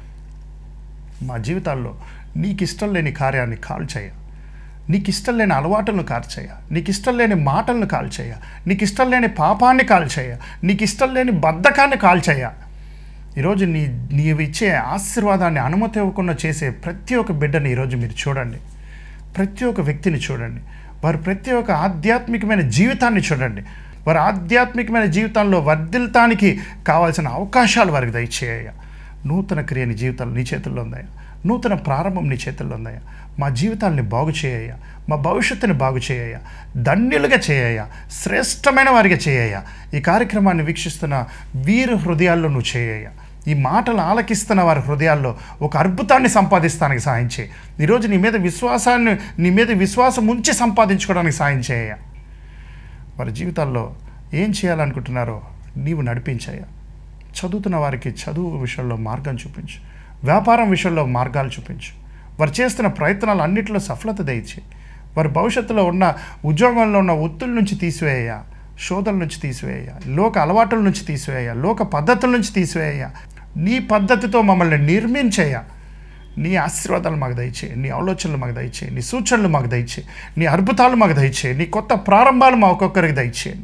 మా జీవితాల్లో నీకు ఇష్టం లేని కార్యాన్ని కాల్చేయ నీకు ఇష్టం లేని అలవాటులను కాల్చేయ నీకు ఇష్టం లేని మాటలను కాల్చేయ నీకు ఇష్టం లేని పాపాన్ని కాల్చేయ నీకు ఇష్టం లేని బద్ధకాన్ని కాల్చేయ ఈరోజు నీ నీవు ఇచ్చే ఆశీర్వాదాన్ని అనుమతి ఇవ్వకుండా చేసే ప్రతి ఒక్క బిడ్డని ఈరోజు మీరు చూడండి ప్రతి ఒక్క వ్యక్తిని చూడండి వారి ప్రతి ఒక్క ఆధ్యాత్మికమైన జీవితాన్ని చూడండి వారి ఆధ్యాత్మికమైన జీవితంలో వర్ధిల్తానికి కావాల్సిన అవకాశాలు వారికి దయచేయ నూతన క్రియ నీ జీవితాలు నీ చేతుల్లో ఉందయ్యా నూతన ప్రారంభం నీ చేతుల్లో ఉందయ్యా మా జీవితాల్ని బాగు చేయ మా భవిష్యత్తుని బాగు చేయ ధన్యులుగా చేయ శ్రేష్టమైన వారిగా చేయ ఈ కార్యక్రమాన్ని వీక్షిస్తున్న వీరు హృదయాల్లో నువ్వు చేయ ఈ మాటలు ఆలకిస్తున్న వారి హృదయాల్లో ఒక అద్భుతాన్ని సంపాదిస్తానికి సాయం చేయి ఈరోజు నీ మీద విశ్వాసాన్ని నీ మీద విశ్వాసం ఉంచి సంపాదించుకోవడానికి సాయం చేయ వారి జీవితాల్లో ఏం చేయాలనుకుంటున్నారో నీవు నడిపించాయ చదువుతున్న వారికి చదువు విషయంలో మార్గం చూపించు వ్యాపారం విషయంలో మార్గాలు చూపించు వారు చేస్తున్న ప్రయత్నాలు అన్నింటిలో సఫలత దయచే వారి భవిష్యత్తులో ఉన్న ఉద్యోగంలో ఉన్న ఒత్తుల నుంచి తీసివేయ శోధల నుంచి తీసివేయ లోక అలవాటుల నుంచి తీసివేయ లోక పద్ధతుల నుంచి తీసివేయ నీ పద్ధతితో మమ్మల్ని నిర్మించేయ నీ ఆశీర్వాదాలు మాకు దయచే నీ ఆలోచనలు మాకు దయచే నీ సూచనలు మాకు దయచే నీ అద్భుతాలు మాకు దయచే నీ కొత్త ప్రారంభాలు మా ఒక్కొక్కరికి దయచేయండి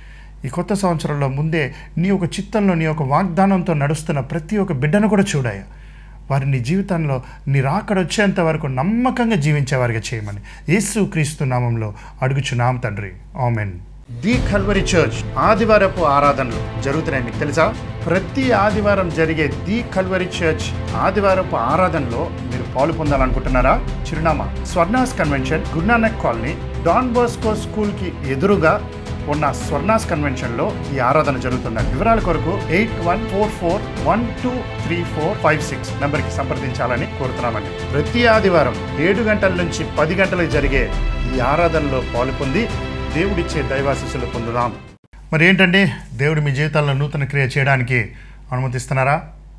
ఈ కొత్త సంవత్సరంలో ముందే నీ ఒక చిత్తంలో నీ ఒక వాగ్దానంతో నడుస్తున్న ప్రతి ఒక్క బిడ్డను కూడా చూడాయ వారి నీ జీవితంలో నీ రాకడ వచ్చేంత వరకు నమ్మకంగా జీవించేవారిగా చేయమని యేసు క్రీస్తు నామంలో అడుగుచున్నాం తండ్రి ఆమెన్ ది కల్వరి చర్చ్ ఆదివారపు ఆరాధనలు జరుగుతున్నాయి మీకు తెలుసా ప్రతి ఆదివారం జరిగే ది కల్వరి చర్చ్ ఆదివారపు ఆరాధనలో మీరు పాలు పొందాలనుకుంటున్నారా చిరునామా Swarnas convention Gurunanak colony Don Bosco school కి ఎదురుగా ఉన్న స్వర్ణాస్ కన్వెన్షన్ లో ఈ ఆరాధన జరుగుతుంది వివరాల కొరకు eight one four four one two three four five six number కి సంప్రదించాలని కోరుతున్నామండి ప్రతి ఆదివారం ఏడు గంటల నుంచి పది గంటలకు జరిగే ఈ ఆరాధనలో పాలు పొంది దేవుడిచ్చే దైవాశీస్సులు పొందుదాం మరి ఏంటండి దేవుడు మీ జీవితాల్లో నూతన క్రియ చేయడానికి అనుమతిస్తున్నారా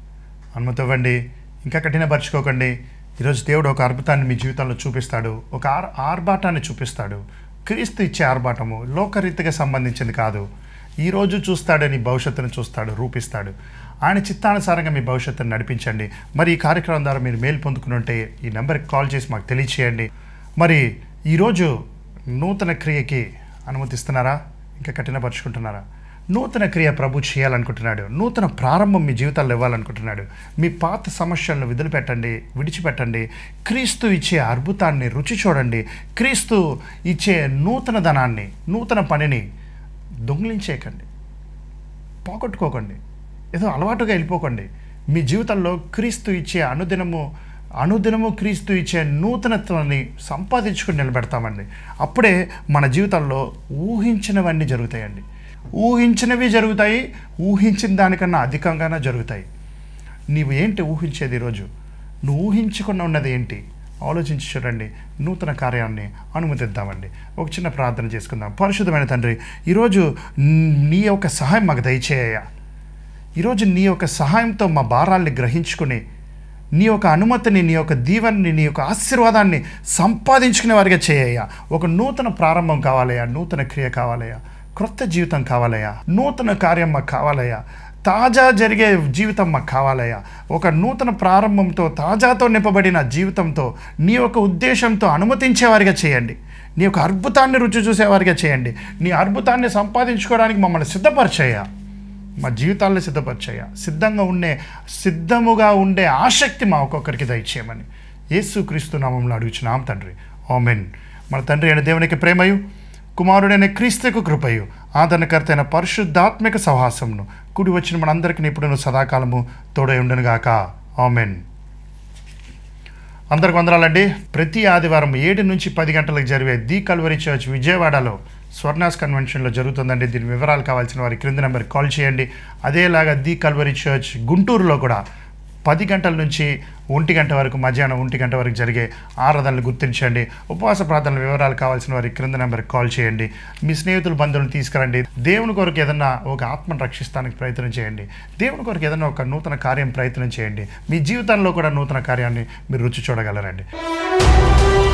అనుమతి ఇవ్వండి ఇంకా కఠినపరచుకోకండి ఈరోజు దేవుడు ఒక అద్భుతాన్ని మీ జీవితంలో చూపిస్తాడు ఒక ఆర్ ఆర్భాటాన్ని చూపిస్తాడు క్రీస్తు ఇచ్చే ఆర్భాటము లోకరీతిగా సంబంధించింది కాదు ఈరోజు చూస్తాడని భవిష్యత్తును చూస్తాడు రూపిస్తాడు ఆయన చిత్తానుసారంగా మీ భవిష్యత్తును నడిపించండి మరి ఈ కార్యక్రమం ద్వారా మీరు మేలు పొందుకుని ఉంటే ఈ నెంబర్కి కాల్ చేసి మాకు తెలియచేయండి మరి ఈరోజు నూతన క్రియకి అనుమతిస్తున్నారా ఇంకా కఠినపరుచుకుంటున్నారా నూతన క్రియ ప్రభు చేయాలనుకుంటున్నాడు నూతన ప్రారంభం మీ జీవితాల్లో ఇవ్వాలనుకుంటున్నాడు మీ పాత సమస్యలను వదిలిపెట్టండి విడిచిపెట్టండి క్రీస్తు ఇచ్చే అద్భుతాన్ని రుచి చూడండి క్రీస్తు ఇచ్చే నూతన ధనాన్ని నూతన పనిని దొంగిలించేయకండి పోగొట్టుకోకండి ఏదో అలవాటుగా వెళ్ళిపోకండి మీ జీవితంలో క్రీస్తు ఇచ్చే అనుదినము అనుదినము క్రీస్తు ఇచ్చే నూతనత్వాన్ని సంపాదించుకుని నిలబెడతామండి అప్పుడే మన జీవితంలో ఊహించినవన్నీ జరుగుతాయండి ఊహించినవి జరుగుతాయి ఊహించిన దానికన్నా అధికంగానే జరుగుతాయి నీవు ఏంటి ఊహించేది ఈరోజు నువ్వు ఊహించకుండా ఉన్నది ఏంటి ఆలోచించి చూడండి నూతన కార్యాన్ని అనుమతిద్దామండి ఒక చిన్న ప్రార్థన చేసుకుందాం పరిశుద్ధమైన తండ్రి ఈరోజు నీ యొక్క సహాయం మాకు దయచేయ ఈరోజు నీ యొక్క సహాయంతో మా భారాల్ని గ్రహించుకుని నీ యొక్క అనుమతిని నీ యొక్క దీవెనని నీ యొక్క ఆశీర్వాదాన్ని సంపాదించుకునే వారిగా చేయ ఒక నూతన ప్రారంభం కావాలయ్యా నూతన క్రియ కావాలయ్యా క్రొత్త జీవితం కావాలయ్యా నూతన కార్యం మాకు కావాలయ్యా తాజా జరిగే జీవితం మాకు కావాలయ్యా ఒక నూతన ప్రారంభంతో తాజాతో నింపబడిన జీవితంతో నీ యొక్క ఉద్దేశంతో అనుమతించేవారిగా చేయండి నీ యొక్క అద్భుతాన్ని రుచి చూసేవారిగా చేయండి నీ అద్భుతాన్ని సంపాదించుకోవడానికి మమ్మల్ని సిద్ధపరిచేయ మా జీవితాల్లో సిద్ధపరిచేయ సిద్ధంగా ఉండే సిద్ధముగా ఉండే ఆసక్తి మా ఒక్కొక్కరికి దయచేయమని యేసు క్రీస్తు నామంలో అడుగుచున్నాం తండ్రి ఆమెన్ మన తండ్రి అయిన దేవునికి ప్రేమయు కుమారుడైన క్రీస్తుకు కృపయు ఆదరణకర్త అయిన పరిశుద్ధాత్మిక సహవాసమును కూడి వచ్చిన మనందరికీ ఇప్పుడు సదాకాలము తోడై ఉండునుగాక ఆమెన్ అందరికి వందనాలండి ప్రతి ఆదివారం ఏడు నుంచి పది గంటలకు జరిగే ది కల్వరి చర్చ్ విజయవాడలో స్వర్ణాస్ కన్వెన్షన్లో జరుగుతుందండి దీని వివరాలు కావాల్సిన వారి క్రింద నెంబర్కి కాల్ చేయండి అదేలాగా ది కల్వరి చర్చ్ గుంటూరులో కూడా పది గంటల నుంచి ఒంటి గంట వరకు మధ్యాహ్నం ఒంటి గంట వరకు జరిగే ఆరాధనలు గుర్తించండి ఉపవాస ప్రార్థనల వివరాలు కావాల్సిన వారి క్రింద నెంబర్కి కాల్ చేయండి మీ స్నేహితులు బంధువులను తీసుకురండి దేవుని కొరకు ఏదన్నా ఒక ఆత్మను రక్షిస్తానికి ప్రయత్నం చేయండి దేవుని కొరకు ఏదన్నా ఒక నూతన కార్యం ప్రయత్నం చేయండి మీ జీవితంలో కూడా నూతన కార్యాన్ని మీరు రుచి చూడగలరండి